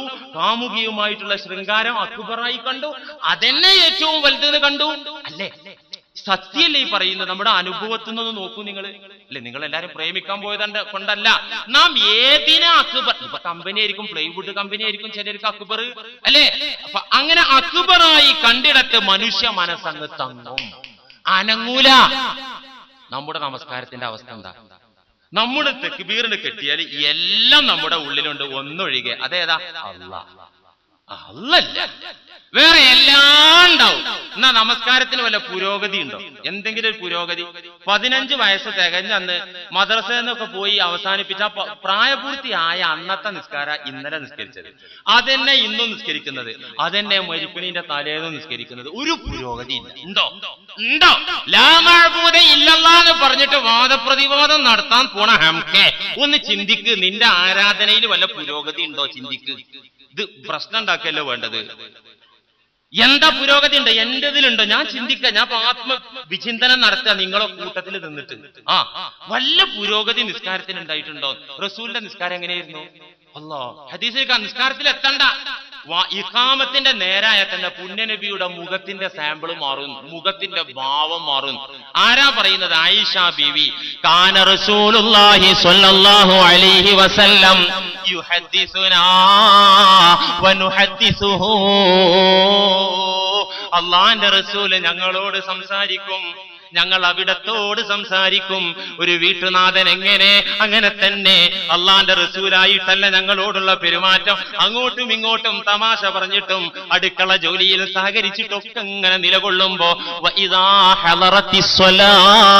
കാമുകിയുമായിട്ടുള്ള ശൃംഗാരം അക്ബറായി കണ്ടു അതെന്നെ ഏറ്റവും വലുതെന്ന് കണ്ടു അല്ലേ സത്യല്ലേ ഈ പറയുന്നത് നമ്മുടെ അനുഭവത്തിൽ നിന്ന് നോക്കൂ നിങ്ങൾ അല്ലെ നിങ്ങൾ എല്ലാരും പ്രേമിക്കാൻ പോയതണ്ട കൊണ്ടല്ല നാം ഏതിനാ അക്ബർ ഇപ്പൊ കമ്പനി ആയിരിക്കും പ്ലൈവുഡ് കമ്പനി ആയിരിക്കും ചിലർക്ക് അക്ബർ അല്ലെ അപ്പൊ അങ്ങനെ അക്ബറായി കണ്ടിടത്ത് മനുഷ്യ മനസ്സങ്ങ് തങ്ങും അനങ്ങൂല നമ്മുടെ നമസ്കാരത്തിന്റെ അവസ്ഥ എന്താ നമ്മുടെ തെക്കുബീറിന് കെട്ടിയാൽ എല്ലാം നമ്മുടെ ഉള്ളിലുണ്ട് ഒന്നൊഴികെ അതേതാ അല്ല അല്ലല്ല വേറെ എല്ലാം ഉണ്ടാവും എന്നാ നമസ്കാരത്തിന് വല്ല പുരോഗതി ഉണ്ടോ എന്തെങ്കിലും ഒരു പുരോഗതി പതിനഞ്ച് വയസ്സ് തികഞ്ഞ അന്ന് മദ്രസയിൽ നിന്നൊക്കെ പോയി അവസാനിപ്പിച്ച ആ പ- പ്രായപൂർത്തിയായ അന്നത്തെ നിസ്കാര ഇന്നലെ നിസ്കരിച്ചത് അതെന്നെ ഇന്നും നിസ്കരിക്കുന്നത് അതെന്നെ മരിപ്പിണിന്റെ തലേന്ന് നിസ്കരിക്കുന്നത് ഒരു പുരോഗതി ഇല്ല ഉണ്ടോ ഉണ്ടോ ലാമാഴപൂത ഇല്ലല്ലാന്ന് പറഞ്ഞിട്ട് വാദപ്രതിവാദം നടത്താൻ പോണ ഹംകെ ഒന്ന് ചിന്തിക്ക് നിന്റെ ആരാധനയിൽ വല്ല പുരോഗതി ഉണ്ടോ ചിന്തിക്ക് ഇത് പ്രശ്നം ഉണ്ടാക്കല്ലോ വേണ്ടത് എന്താ പുരോഗതി ഉണ്ട് എന്റേതിലുണ്ടോ ഞാൻ ചിന്തിക്ക ഞാൻ ഇപ്പൊ ആത്മ വിചിന്തനം നടത്തുക നിങ്ങളെ കൂട്ടത്തിൽ നിന്നിട്ട് ആ വല്ല പുരോഗതി നിസ്കാരത്തിന് ഉണ്ടായിട്ടുണ്ടോ റസൂലിന്റെ നിസ്കാരം എങ്ങനെയായിരുന്നു അല്ലോ ഹദീസിൽ നിസ്കാരത്തിൽ എത്തണ്ട വാ- ഇഖാമത്തിന്റെ നേരായ തന്നെ പുണ്യനബിയുടെ മുഖത്തിന്റെ സാമ്പിൾ മാറും മുഖത്തിന്റെ ഭാവം മാറും ആരാ പറയുന്നത് ആയിഷ ബീവി കാന റസൂലുള്ളാഹി സ്വല്ലല്ലാഹു അലൈഹി വസല്ലം യുഹദ്ദിസുനാ വനുഹദ്ദിസുഹു അള്ളാന്റെ റസൂല് ഞങ്ങളോട് സംസാരിക്കും ഞങ്ങൾ അവിടത്തോട് സംസാരിക്കും ഒരു വീട്ടുനാഥൻ എങ്ങനെ അങ്ങനെ തന്നെ അള്ളാന്റെ റസൂലായിട്ടല്ല ഞങ്ങളോടുള്ള പെരുമാറ്റം അങ്ങോട്ടും ഇങ്ങോട്ടും തമാശ പറഞ്ഞിട്ടും അടുക്കള ജോലിയിൽ സഹകരിച്ചിട്ടൊക്കെ ഇങ്ങനെ നിലകൊള്ളുമ്പോ വഇദാ ഹളറത്തിസ്സലാ,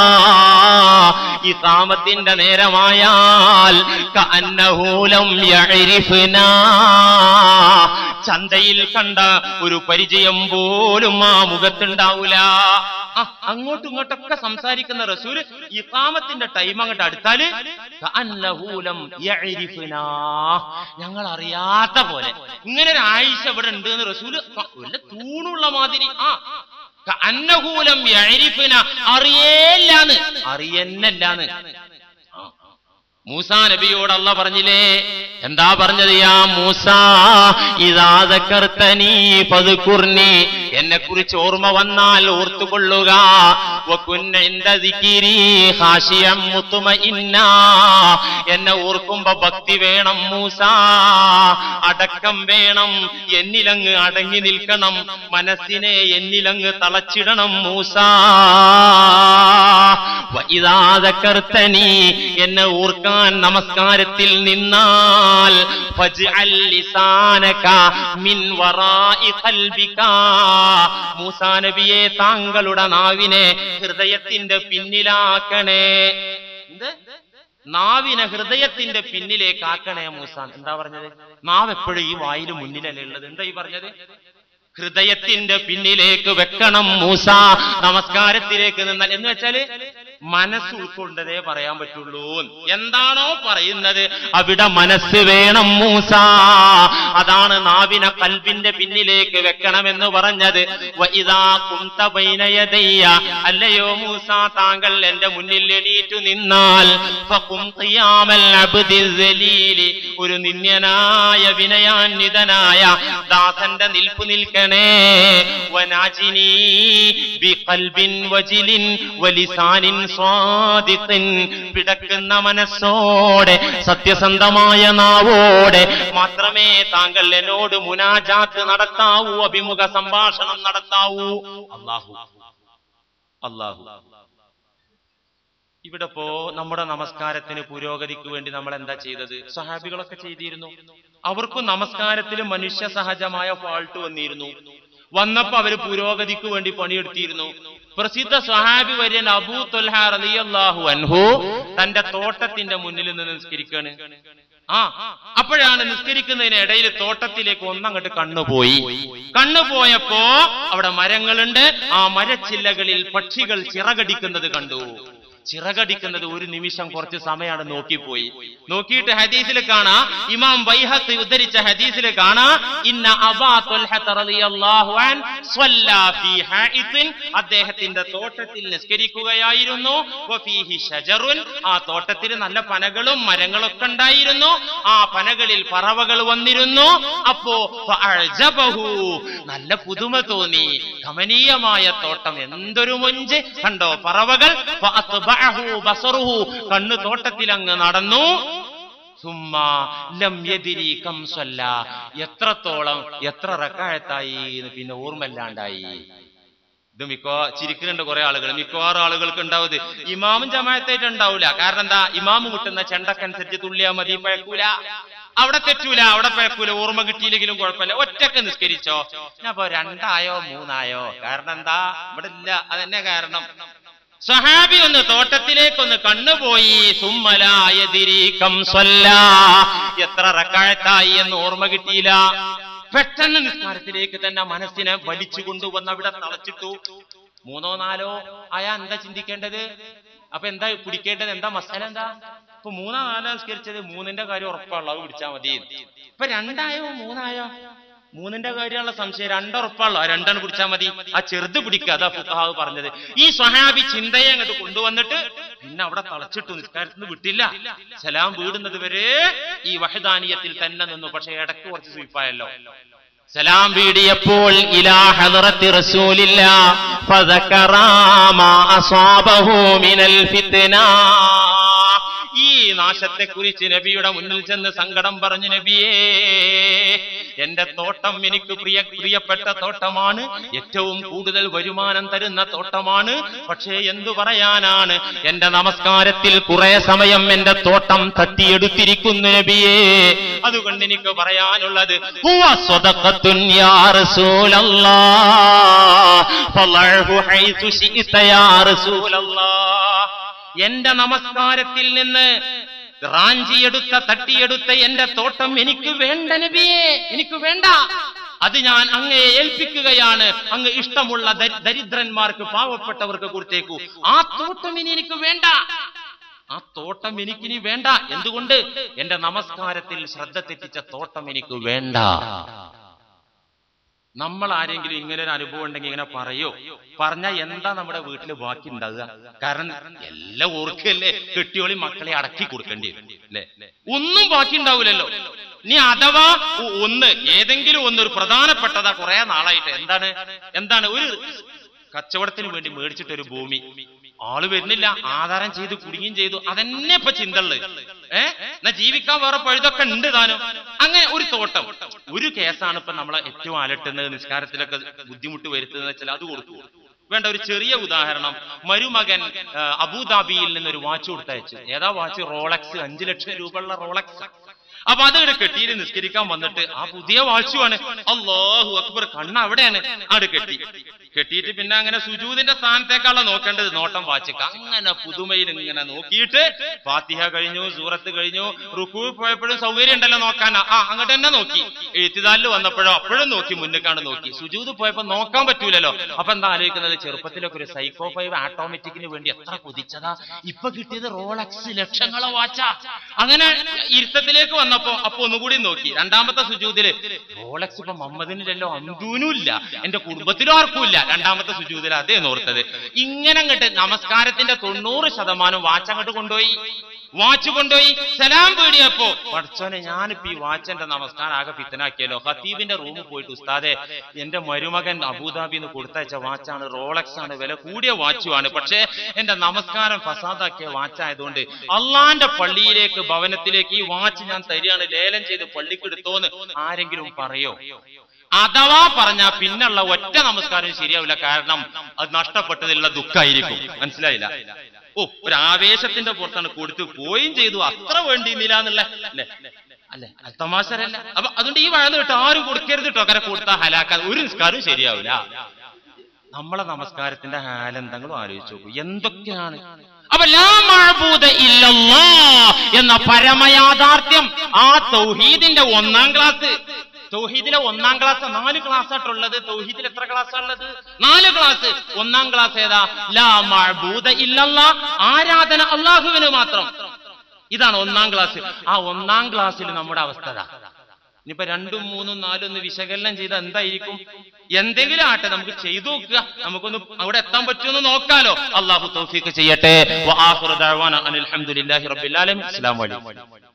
ഈ താമത്തിന്റെ നേരമായാൽ കഅന്നഹൂലം യഅരിഫ്നാ. ചന്തയിൽ കണ്ട ഒരു പരിചയം പോലും ആ മുഖത്തുണ്ടാവൂല ആ, അങ്ങോട്ടും ഇങ്ങോട്ടൊക്കെ സംസാരിക്കുന്ന റസൂല് ഇഖാമത്തിന്റെ ടൈം അങ്ങോട്ട് അടുത്താല് കഅന്നഹൂലം യഅരിഫ്നാ. ഞങ്ങൾ അറിയാത്ത പോലെ ഇങ്ങനെ ഒരു ആയിഷ ഇവിടെ ഉണ്ട് എന്ന് റസൂല് ക- വല്ല തൂണുള്ള മാതിരി ആ അന്നഹൂലം യഅരിഫ്ന അറിയേല്ലാന്ന് അറിയന്നല്ലാന്ന് ആ. മൂസാ നബിയോട് അല്ല പറഞ്ഞില്ലേ എന്താ പറഞ്ഞത് യാ മൂസ ഇതാ ദക്കർത്തനീ പതുക്കുർനി എന്നെ കുറിച്ച് ഓർമ്മ വന്നാൽ ഓർത്തുകൊള്ളുക വകുന്ന ഇന്ദ ദിക്രി ഖാശിയം മുത്മഇന്ന എന്നെ ഓർക്കുമ്പോ ഭക്തി വേണം മൂസ അടക്കം വേണം എന്നിലങ്ങ് അടങ്ങി നിൽക്കണം മനസ്സിനെ എന്നിലങ്ങ് തളച്ചിടണം മൂസ വഇദാ ദക്കർത്തനീ എന്നെ ഓർക്കാൻ നമസ്കാരത്തിൽ നിന്നാൽ ഫജ്അൽ ലിസാനക മിൻ വറാഇ ഖൽബിക മൂസാ നബിയെ താങ്കളുടെ നാവിനെ ഹൃദയത്തിന്റെ പിന്നിലാക്കണേ എന്ത് നാവിനെ ഹൃദയത്തിന്റെ പിന്നിലേക്ക് ആക്കണേ മൂസാൻ എന്താ പറഞ്ഞത് നാവ് എപ്പോഴും ഈ വായിൽ മുന്നിലല്ലേ ഉള്ളത് എന്താ ഈ പറഞ്ഞത് ഹൃദയത്തിന്റെ പിന്നിലേക്ക് വെക്കണം മൂസ നമസ്കാരത്തിലേക്ക് നിന്നാൽ എന്ന് വെച്ചാല് മനസ്സ് ഉൾക്കൊണ്ടതേ പറയാൻ പറ്റുള്ളൂ എന്താണോ പറയുന്നത് അവിടെ മനസ്സ് വേണം മൂസ അതാണ് നാവിനെ കൽബിന്റെ പിന്നിലേക്ക് വെക്കണമെന്ന് പറഞ്ഞത് വഇദാ കുന്ത ബൈന യദയ്യ അല്ലയോ മൂസ താങ്കൾ എന്റെ മുന്നിൽ എണീറ്റു നിന്നാൽ ഫഖും ഖിയാമൽ അബ്ദി സലീലി ഒരു നിന്യനായ വിനയാന്വിതനായ ദാസന്റെ നിൽപ്പ് നിൽക്കണേ വനാജിനി ബിഖൽബിൻ വജിലിൻ വലിസാനിൻ സ്വാദിഖിൻ പിടക്കുന്ന മനസ്സോടെ സത്യസന്ധമായ നാവോടെ മാത്രമേ താങ്കൾ എന്നോട് മുനാജാത്ത് നടത്താവൂ അഭിമുഖ സംഭാഷണം നടത്താവൂ അള്ളാഹു അള്ളാഹു ഇവിടെ ഇപ്പോ നമ്മുടെ നമസ്കാരത്തിന് പുരോഗതിക്ക് വേണ്ടി നമ്മൾ എന്താ ചെയ്തത് സഹാബികളൊക്കെ ചെയ്തിരുന്നു അവർക്കും നമസ്കാരത്തിൽ മനുഷ്യ സഹജമായ ഫാൾട്ട് വന്നിരുന്നു വന്നപ്പോ അവര് പുരോഗതിക്ക് വേണ്ടി പണിയെടുത്തിരുന്നു പ്രസിദ്ധ സഹാബി വര്യൻ അബൂ തൊൽഹ റളിയല്ലാഹു അൻഹു തന്റെ തോട്ടത്തിന്റെ മുന്നിൽ നിന്ന് നിസ്കരിക്കാണ് ആ അപ്പോഴാണ് നിസ്കരിക്കുന്നതിന് ഇടയിൽ തോട്ടത്തിലേക്ക് ഒന്നങ്ങോട്ട് കണ്ണുപോയി കണ്ണുപോയപ്പോ അവിടെ മരങ്ങളുണ്ട് ആ മരച്ചില്ലകളിൽ പക്ഷികൾ ചിറകടിക്കുന്നത് കണ്ടു ചിറകടിക്കുന്നത് ഒരു നിമിഷം കുറച്ച് സമയമാണ് നോക്കിപ്പോയി നോക്കിയിട്ട് ഹദീസിൽ കാണാ ഇമാം ബൈഹത്ത് ഉദ്ധരിച്ച ഹദീസിൽ കാണാ ഇന്ന അബാ ത്വൽഹത റളിയല്ലാഹു അൻ സ്വല്ലാ ഫീ ഹായിത്തിൻ അദ്ദേഹത്തിന്റെ തോട്ടത്തിൽ നിസ്കരിക്കുകയായിരുന്നു വഫീഹി ഷജറുൻ ആ തോട്ടത്തിൽ നല്ല പനകളും മരങ്ങളൊക്കെ ഉണ്ടായിരുന്നു ആ പനകളിൽ പറവകൾ വന്നിരുന്നു അപ്പോ ഫഅഅജബഹു നല്ല പുതുമ തോന്നി കമനീയമായ തോട്ടം എന്തൊരു മൊഞ്ച് കണ്ടോ പറവകൾ ഫഅത്ബഅഹു ബസറുഹു കണ്ണ് തോട്ടത്തിൽ അങ്ങ് നടന്നു സുമ്മ ലം യദിരി കം സ്വല്ല എത്രത്തോളം എത്ര റക്കായത്തായി എന്ന് പിന്നെ ഓർമ്മല്ലാണ്ടായി ഇത് മിക്കവാ ചിരിക്കുന്നുണ്ട് കുറെ ആളുകൾ മിക്കവാറും ആളുകൾക്ക് ഉണ്ടാവും ഇത് ഇമാമും ജമായത്തായിട്ട് ഉണ്ടാവില്ല കാരണം എന്താ ഇമാമ് മുട്ടുന്ന ചെണ്ടക്കനുസരിച്ച് തുള്ളിയാ മതി പഴക്കൂല അവിടെ തെറ്റൂല അവിടെ പഴക്കൂല ഓർമ്മ കിട്ടിയില്ലെങ്കിലും കുഴപ്പമില്ല ഒറ്റക്ക് നിസ്കരിച്ചോ ഞാൻ ഇപ്പൊ രണ്ടായോ മൂന്നായോ കാരണം എന്താ ഇവിടെ ഇല്ല അതന്നെ കാരണം സഹാബി ഒന്ന് തോട്ടത്തിലേക്കൊന്ന് കണ്ണുപോയി സുമ്മലായതിരീക്കം സ്വല്ല എത്ര റക്കാഴത്തായി എന്ന് ഓർമ്മ കിട്ടിയില്ല പെട്ടെന്ന് നിസ്കാരത്തിലേക്ക് തന്നെ മനസ്സിനെ വലിച്ചു കൊണ്ടുവന്ന് അവിടെ തളച്ചിട്ടു മൂന്നോ നാലോ ആയാ എന്താ ചിന്തിക്കേണ്ടത് അപ്പൊ എന്താ കുടിക്കേണ്ടത് എന്താ മസാല എന്താ ഇപ്പൊ മൂന്നോ നാലോ നിസ്കരിച്ചത് മൂന്നിന്റെ കാര്യം ഉറപ്പുള്ള അത് പിടിച്ചാൽ മതി ഇപ്പൊ രണ്ടായോ മൂന്നായോ മൂന്നിന്റെ കാര്യമുള്ള സംശയം രണ്ടുറപ്പുള്ളോ രണ്ടെണ്ണം പിടിച്ചാൽ മതി ആ ചെറുത് പിടിക്കുക അതാ ഫുഹാവ് പറഞ്ഞത് ഈ സ്വഹാബി ചിന്തയെ അങ്ങോട്ട് കൊണ്ടുവന്നിട്ട് പിന്നെ അവിടെ തളച്ചിട്ടു നിസ്കാരത്തിന് വിട്ടില്ല സലാം വീടുന്നത് വരെ ഈ വഹദാനീയത്തിൽ തന്നെ നിന്നു പക്ഷെ ഇടയ്ക്ക് കുറച്ച് സ്വീപ്പായല്ലോ സലാം വീടിയപ്പോൾ ഇലാ ഹദറത്തി റസൂലില്ല ഫദക്കറാ മാ അസ്വാബഹു മിനൽ ഫിത്ന ഈ നാശത്തെ കുറിച്ച് നബിയുടെ മുന്നിൽ ചെന്ന് സങ്കടം പറഞ്ഞു നബിയേ എന്റെ തോട്ടം എനിക്ക് പ്രിയ പ്രിയപ്പെട്ട തോട്ടമാണ് ഏറ്റവും കൂടുതൽ വരുമാനം തരുന്ന തോട്ടമാണ് പക്ഷേ എന്തു പറയാനാണ് എന്റെ നമസ്കാരത്തിൽ കുറെ സമയം എന്റെ തോട്ടം തട്ടിയെടുത്തിരിക്കുന്നു നബിയേ അതുകൊണ്ട് എനിക്ക് പറയാനുള്ളത് ഹുവ സ്വദഖത്തുൻ യാ റസൂലല്ലാഹ് ഫളഹു ഹൈതു ശിഇത യാ റസൂലല്ലാഹ് എന്റെ നമസ്കാരത്തിൽ നിന്ന് റാഞ്ചിയെടുത്ത തട്ടിയെടുത്ത എന്റെ തോട്ടം എനിക്ക് വേണ്ട നബിയേ എനിക്ക് വേണ്ട അത് ഞാൻ അങ്ങയെ ഏൽപ്പിക്കുകയാണ് അങ്ങ് ഇഷ്ടമുള്ള ദരി- ദരിദ്രന്മാർക്ക് പാവപ്പെട്ടവർക്ക് കൊടുത്തേക്കു ആ തോട്ടം ഇനി എനിക്ക് വേണ്ട ആ തോട്ടം എനിക്കിനി വേണ്ട എന്തുകൊണ്ട് എന്റെ നമസ്കാരത്തിൽ ശ്രദ്ധ തെറ്റിച്ച തോട്ടം എനിക്ക് വേണ്ട നമ്മൾ ആരെങ്കിലും ഇങ്ങനെ ഒരു അനുഭവം ഉണ്ടെങ്കിൽ ഇങ്ങനെ പറയോ പറഞ്ഞാൽ എന്താ നമ്മുടെ വീട്ടിൽ ബാക്കി ഉണ്ടാകുക കാരണം എല്ലാം ഓർക്കല്ലേ കെട്ടിയോളി മക്കളെ അടക്കി കൊടുക്കേണ്ടി വരും അല്ലേ ഒന്നും ബാക്കി ഉണ്ടാവില്ലല്ലോ നീ അഥവാ ഒ- ഒന്ന് ഏതെങ്കിലും ഒന്ന് ഒരു പ്രധാനപ്പെട്ടതാ കുറെ നാളായിട്ട് എന്താണ് എന്താണ് ഒരു കച്ചവടത്തിന് വേണ്ടി മേടിച്ചിട്ട് ഒരു ഭൂമി ആള് വരുന്നില്ല ആധാരം ചെയ്ത് കുടുങ്ങിയും ചെയ്തു അതന്നെ ഇപ്പൊ ചിന്തള്ള് ഏ എന്നാ ജീവിക്കാൻ വേറെ പഴുതൊക്കെ ഉണ്ട് താനും അങ്ങനെ ഒരു തോട്ടം ഒരു കേസാണ് ഇപ്പൊ നമ്മളെ ഏറ്റവും അലട്ടുന്നത് നിസ്കാരത്തിലൊക്കെ ബുദ്ധിമുട്ട് വരുത്തുന്നത് വെച്ചാൽ അത് കൊടുത്തു വേണ്ട ഒരു ചെറിയ ഉദാഹരണം മരുമകൻ ആ, അബുദാബിയിൽ നിന്ന് ഒരു വാച്ച് കൊടുത്തയച്ചു ഏതാ വാച്ച് റോളക്സ് അഞ്ചു ലക്ഷം രൂപയുള്ള റോളക്സ് അപ്പൊ അത് ഇവിടെ കെട്ടിയിൽ നിസ്കരിക്കാൻ വന്നിട്ട് ആ പുതിയ വാച്ചുമാണ് അള്ളാഹു അക്ബർ കണ്ണ് അവിടെയാണ് അവിടെ കെട്ടി കെട്ടിയിട്ട് പിന്നെ അങ്ങനെ സുജൂദിന്റെ സ്ഥാനത്തേക്കാളെ നോക്കേണ്ടത് നോട്ടം വാച്ചിക്ക അങ്ങനെ പുതുമയിൽ ഇങ്ങനെ നോക്കിയിട്ട് ഫാത്തിഹ കഴിഞ്ഞു സൂറത്ത് കഴിഞ്ഞു റുക്കു പോയപ്പോഴും സൗകര്യം ഉണ്ടല്ലോ നോക്കാനാ ആ അങ്ങോട്ട് തന്നെ നോക്കി എഴുത്തിതാലിൽ വന്നപ്പോഴോ അപ്പോഴും നോക്കി മുന്നിക്കാണ് നോക്കി സുജൂദ് പോയപ്പോ നോക്കാൻ പറ്റൂലല്ലോ അപ്പൊ എന്താ ആലോചിക്കുന്നത് ചെറുപ്പത്തിലൊക്കെ ഒരു സൈക്കോ ഫൈവ് ആട്ടോമാറ്റിക്കിന് വേണ്ടി എത്ര കുതിച്ചതാ ഇപ്പൊ കിട്ടിയത് റോളക്സ് ലക്ഷങ്ങളെ വാച്ചാ അങ്ങനെ ഇരുത്തത്തിലേക്ക് വന്നപ്പോ അപ്പൊ ഒന്നുകൂടി നോക്കി രണ്ടാമത്തെ സുജൂതില് റോളക്സ് ഇപ്പൊ മമ്മദിനില്ലല്ലോ അന്തൂനും ഇല്ല എന്റെ കുടുംബത്തിലും ആർക്കും ഇല്ല രണ്ടാമത്തെ സുജൂതിൽ അതേ നോർത്തത് ഇങ്ങനെ അങ്ങോട്ട് നമസ്കാരത്തിന്റെ തൊണ്ണൂറ് ശതമാനം വാച്ച് അങ്ങോട്ട് കൊണ്ടുപോയി വാച്ച് കൊണ്ടുപോയി സലാം പേടിയപ്പോ പഠിച്ചോനെ ഞാനിപ്പോ ഈ വാച്ചന്റെ നമസ്കാരം ആകെ പിത്തനാക്കിയല്ലോ ഖത്തീബിന്റെ റൂമിൽ പോയിട്ട് ഉസ്താദെ എന്റെ മരുമകൻ അബുദാബിന്ന് കൊടുത്തയച്ച വാച്ചാണ് റോളക്സ് ആണ് വില കൂടിയ വാച്ചുമാണ് പക്ഷേ എന്റെ നമസ്കാരം ഫസാദാക്കിയ വാച്ചായതുകൊണ്ട് അള്ളാന്റെ പള്ളിയിലേക്ക് ഭവനത്തിലേക്ക് ഈ വാച്ച് ഞാൻ തരികയാണ് ലേലം ചെയ്ത് പള്ളിക്കെടുത്തോന്ന് ആരെങ്കിലും പറയോ അഥവാ പറഞ്ഞ പിന്നുള്ള ഒറ്റ നമസ്കാരം ശരിയാവില്ല കാരണം അത് നഷ്ടപ്പെട്ടതിലുള്ള ദുഃഖായിരിക്കും മനസ്സിലായില്ല ഓ ഒരു ആവേശത്തിന്റെ പുറത്താണ് കൊടുത്തു പോയും ചെയ്തു അത്ര വേണ്ടിയിരുന്നില്ല എന്നുള്ള അല്ലേ അല്ലെ അത് തമാശരല്ല അപ്പൊ അതുകൊണ്ട് ഈ വഴന്ന് കേട്ടോ ആരും കൊടുക്കരുത് കേട്ടോ അങ്ങനെ കൊടുത്താൽ ഹലാക്കാൻ ഒരു നിസ്കാരവും ശരിയാവില്ല നമ്മളെ നമസ്കാരത്തിന്റെ ഹാലെന്തെങ്കിലും ആലോചിച്ചു നോക്കൂ എന്തൊക്കെയാണ് അപ്പൊ ലാ മഅബൂദ ഇല്ലല്ലാ എന്ന പരമയാഥാർത്ഥ്യം ആ തൗഹീദിന്റെ ഒന്നാം ക്ലാസ് തൗഹീദിലെ ഒന്നാം ക്ലാസ് നാല് ക്ലാസ് ആയിട്ടുള്ളത് തൗഹീദിൽ എത്ര ക്ലാസ് ഉള്ളത് നാല് ക്ലാസ് ഒന്നാം ക്ലാസ് ഏതാ ലാ മഅബൂദ ഇല്ലല്ലാ ആരാധന അള്ളാഹുവിന് മാത്രം ഇതാണ് ഒന്നാം ക്ലാസ് ആ ഒന്നാം ക്ലാസ്സിൽ നമ്മുടെ അവസ്ഥ ഇതാ. ഇനിയിപ്പോ രണ്ടും മൂന്നും നാലും ഒന്ന് വിശകലനം ചെയ്താൽ എന്തായിരിക്കും എന്തെങ്കിലും ആട്ടെ നമുക്ക് ചെയ്തു നോക്കുക നമുക്കൊന്ന് അവിടെ എത്താൻ പറ്റുമെന്ന് നോക്കാലോ അള്ളാഹു തൗഫീഖ് ചെയ്യട്ടെ വ ആഖിറു ദഅവാന അനിൽ ഹംദുലില്ലാഹി റബ്ബിൽ ആലമീൻ അസ്സലാമു അലൈക്കും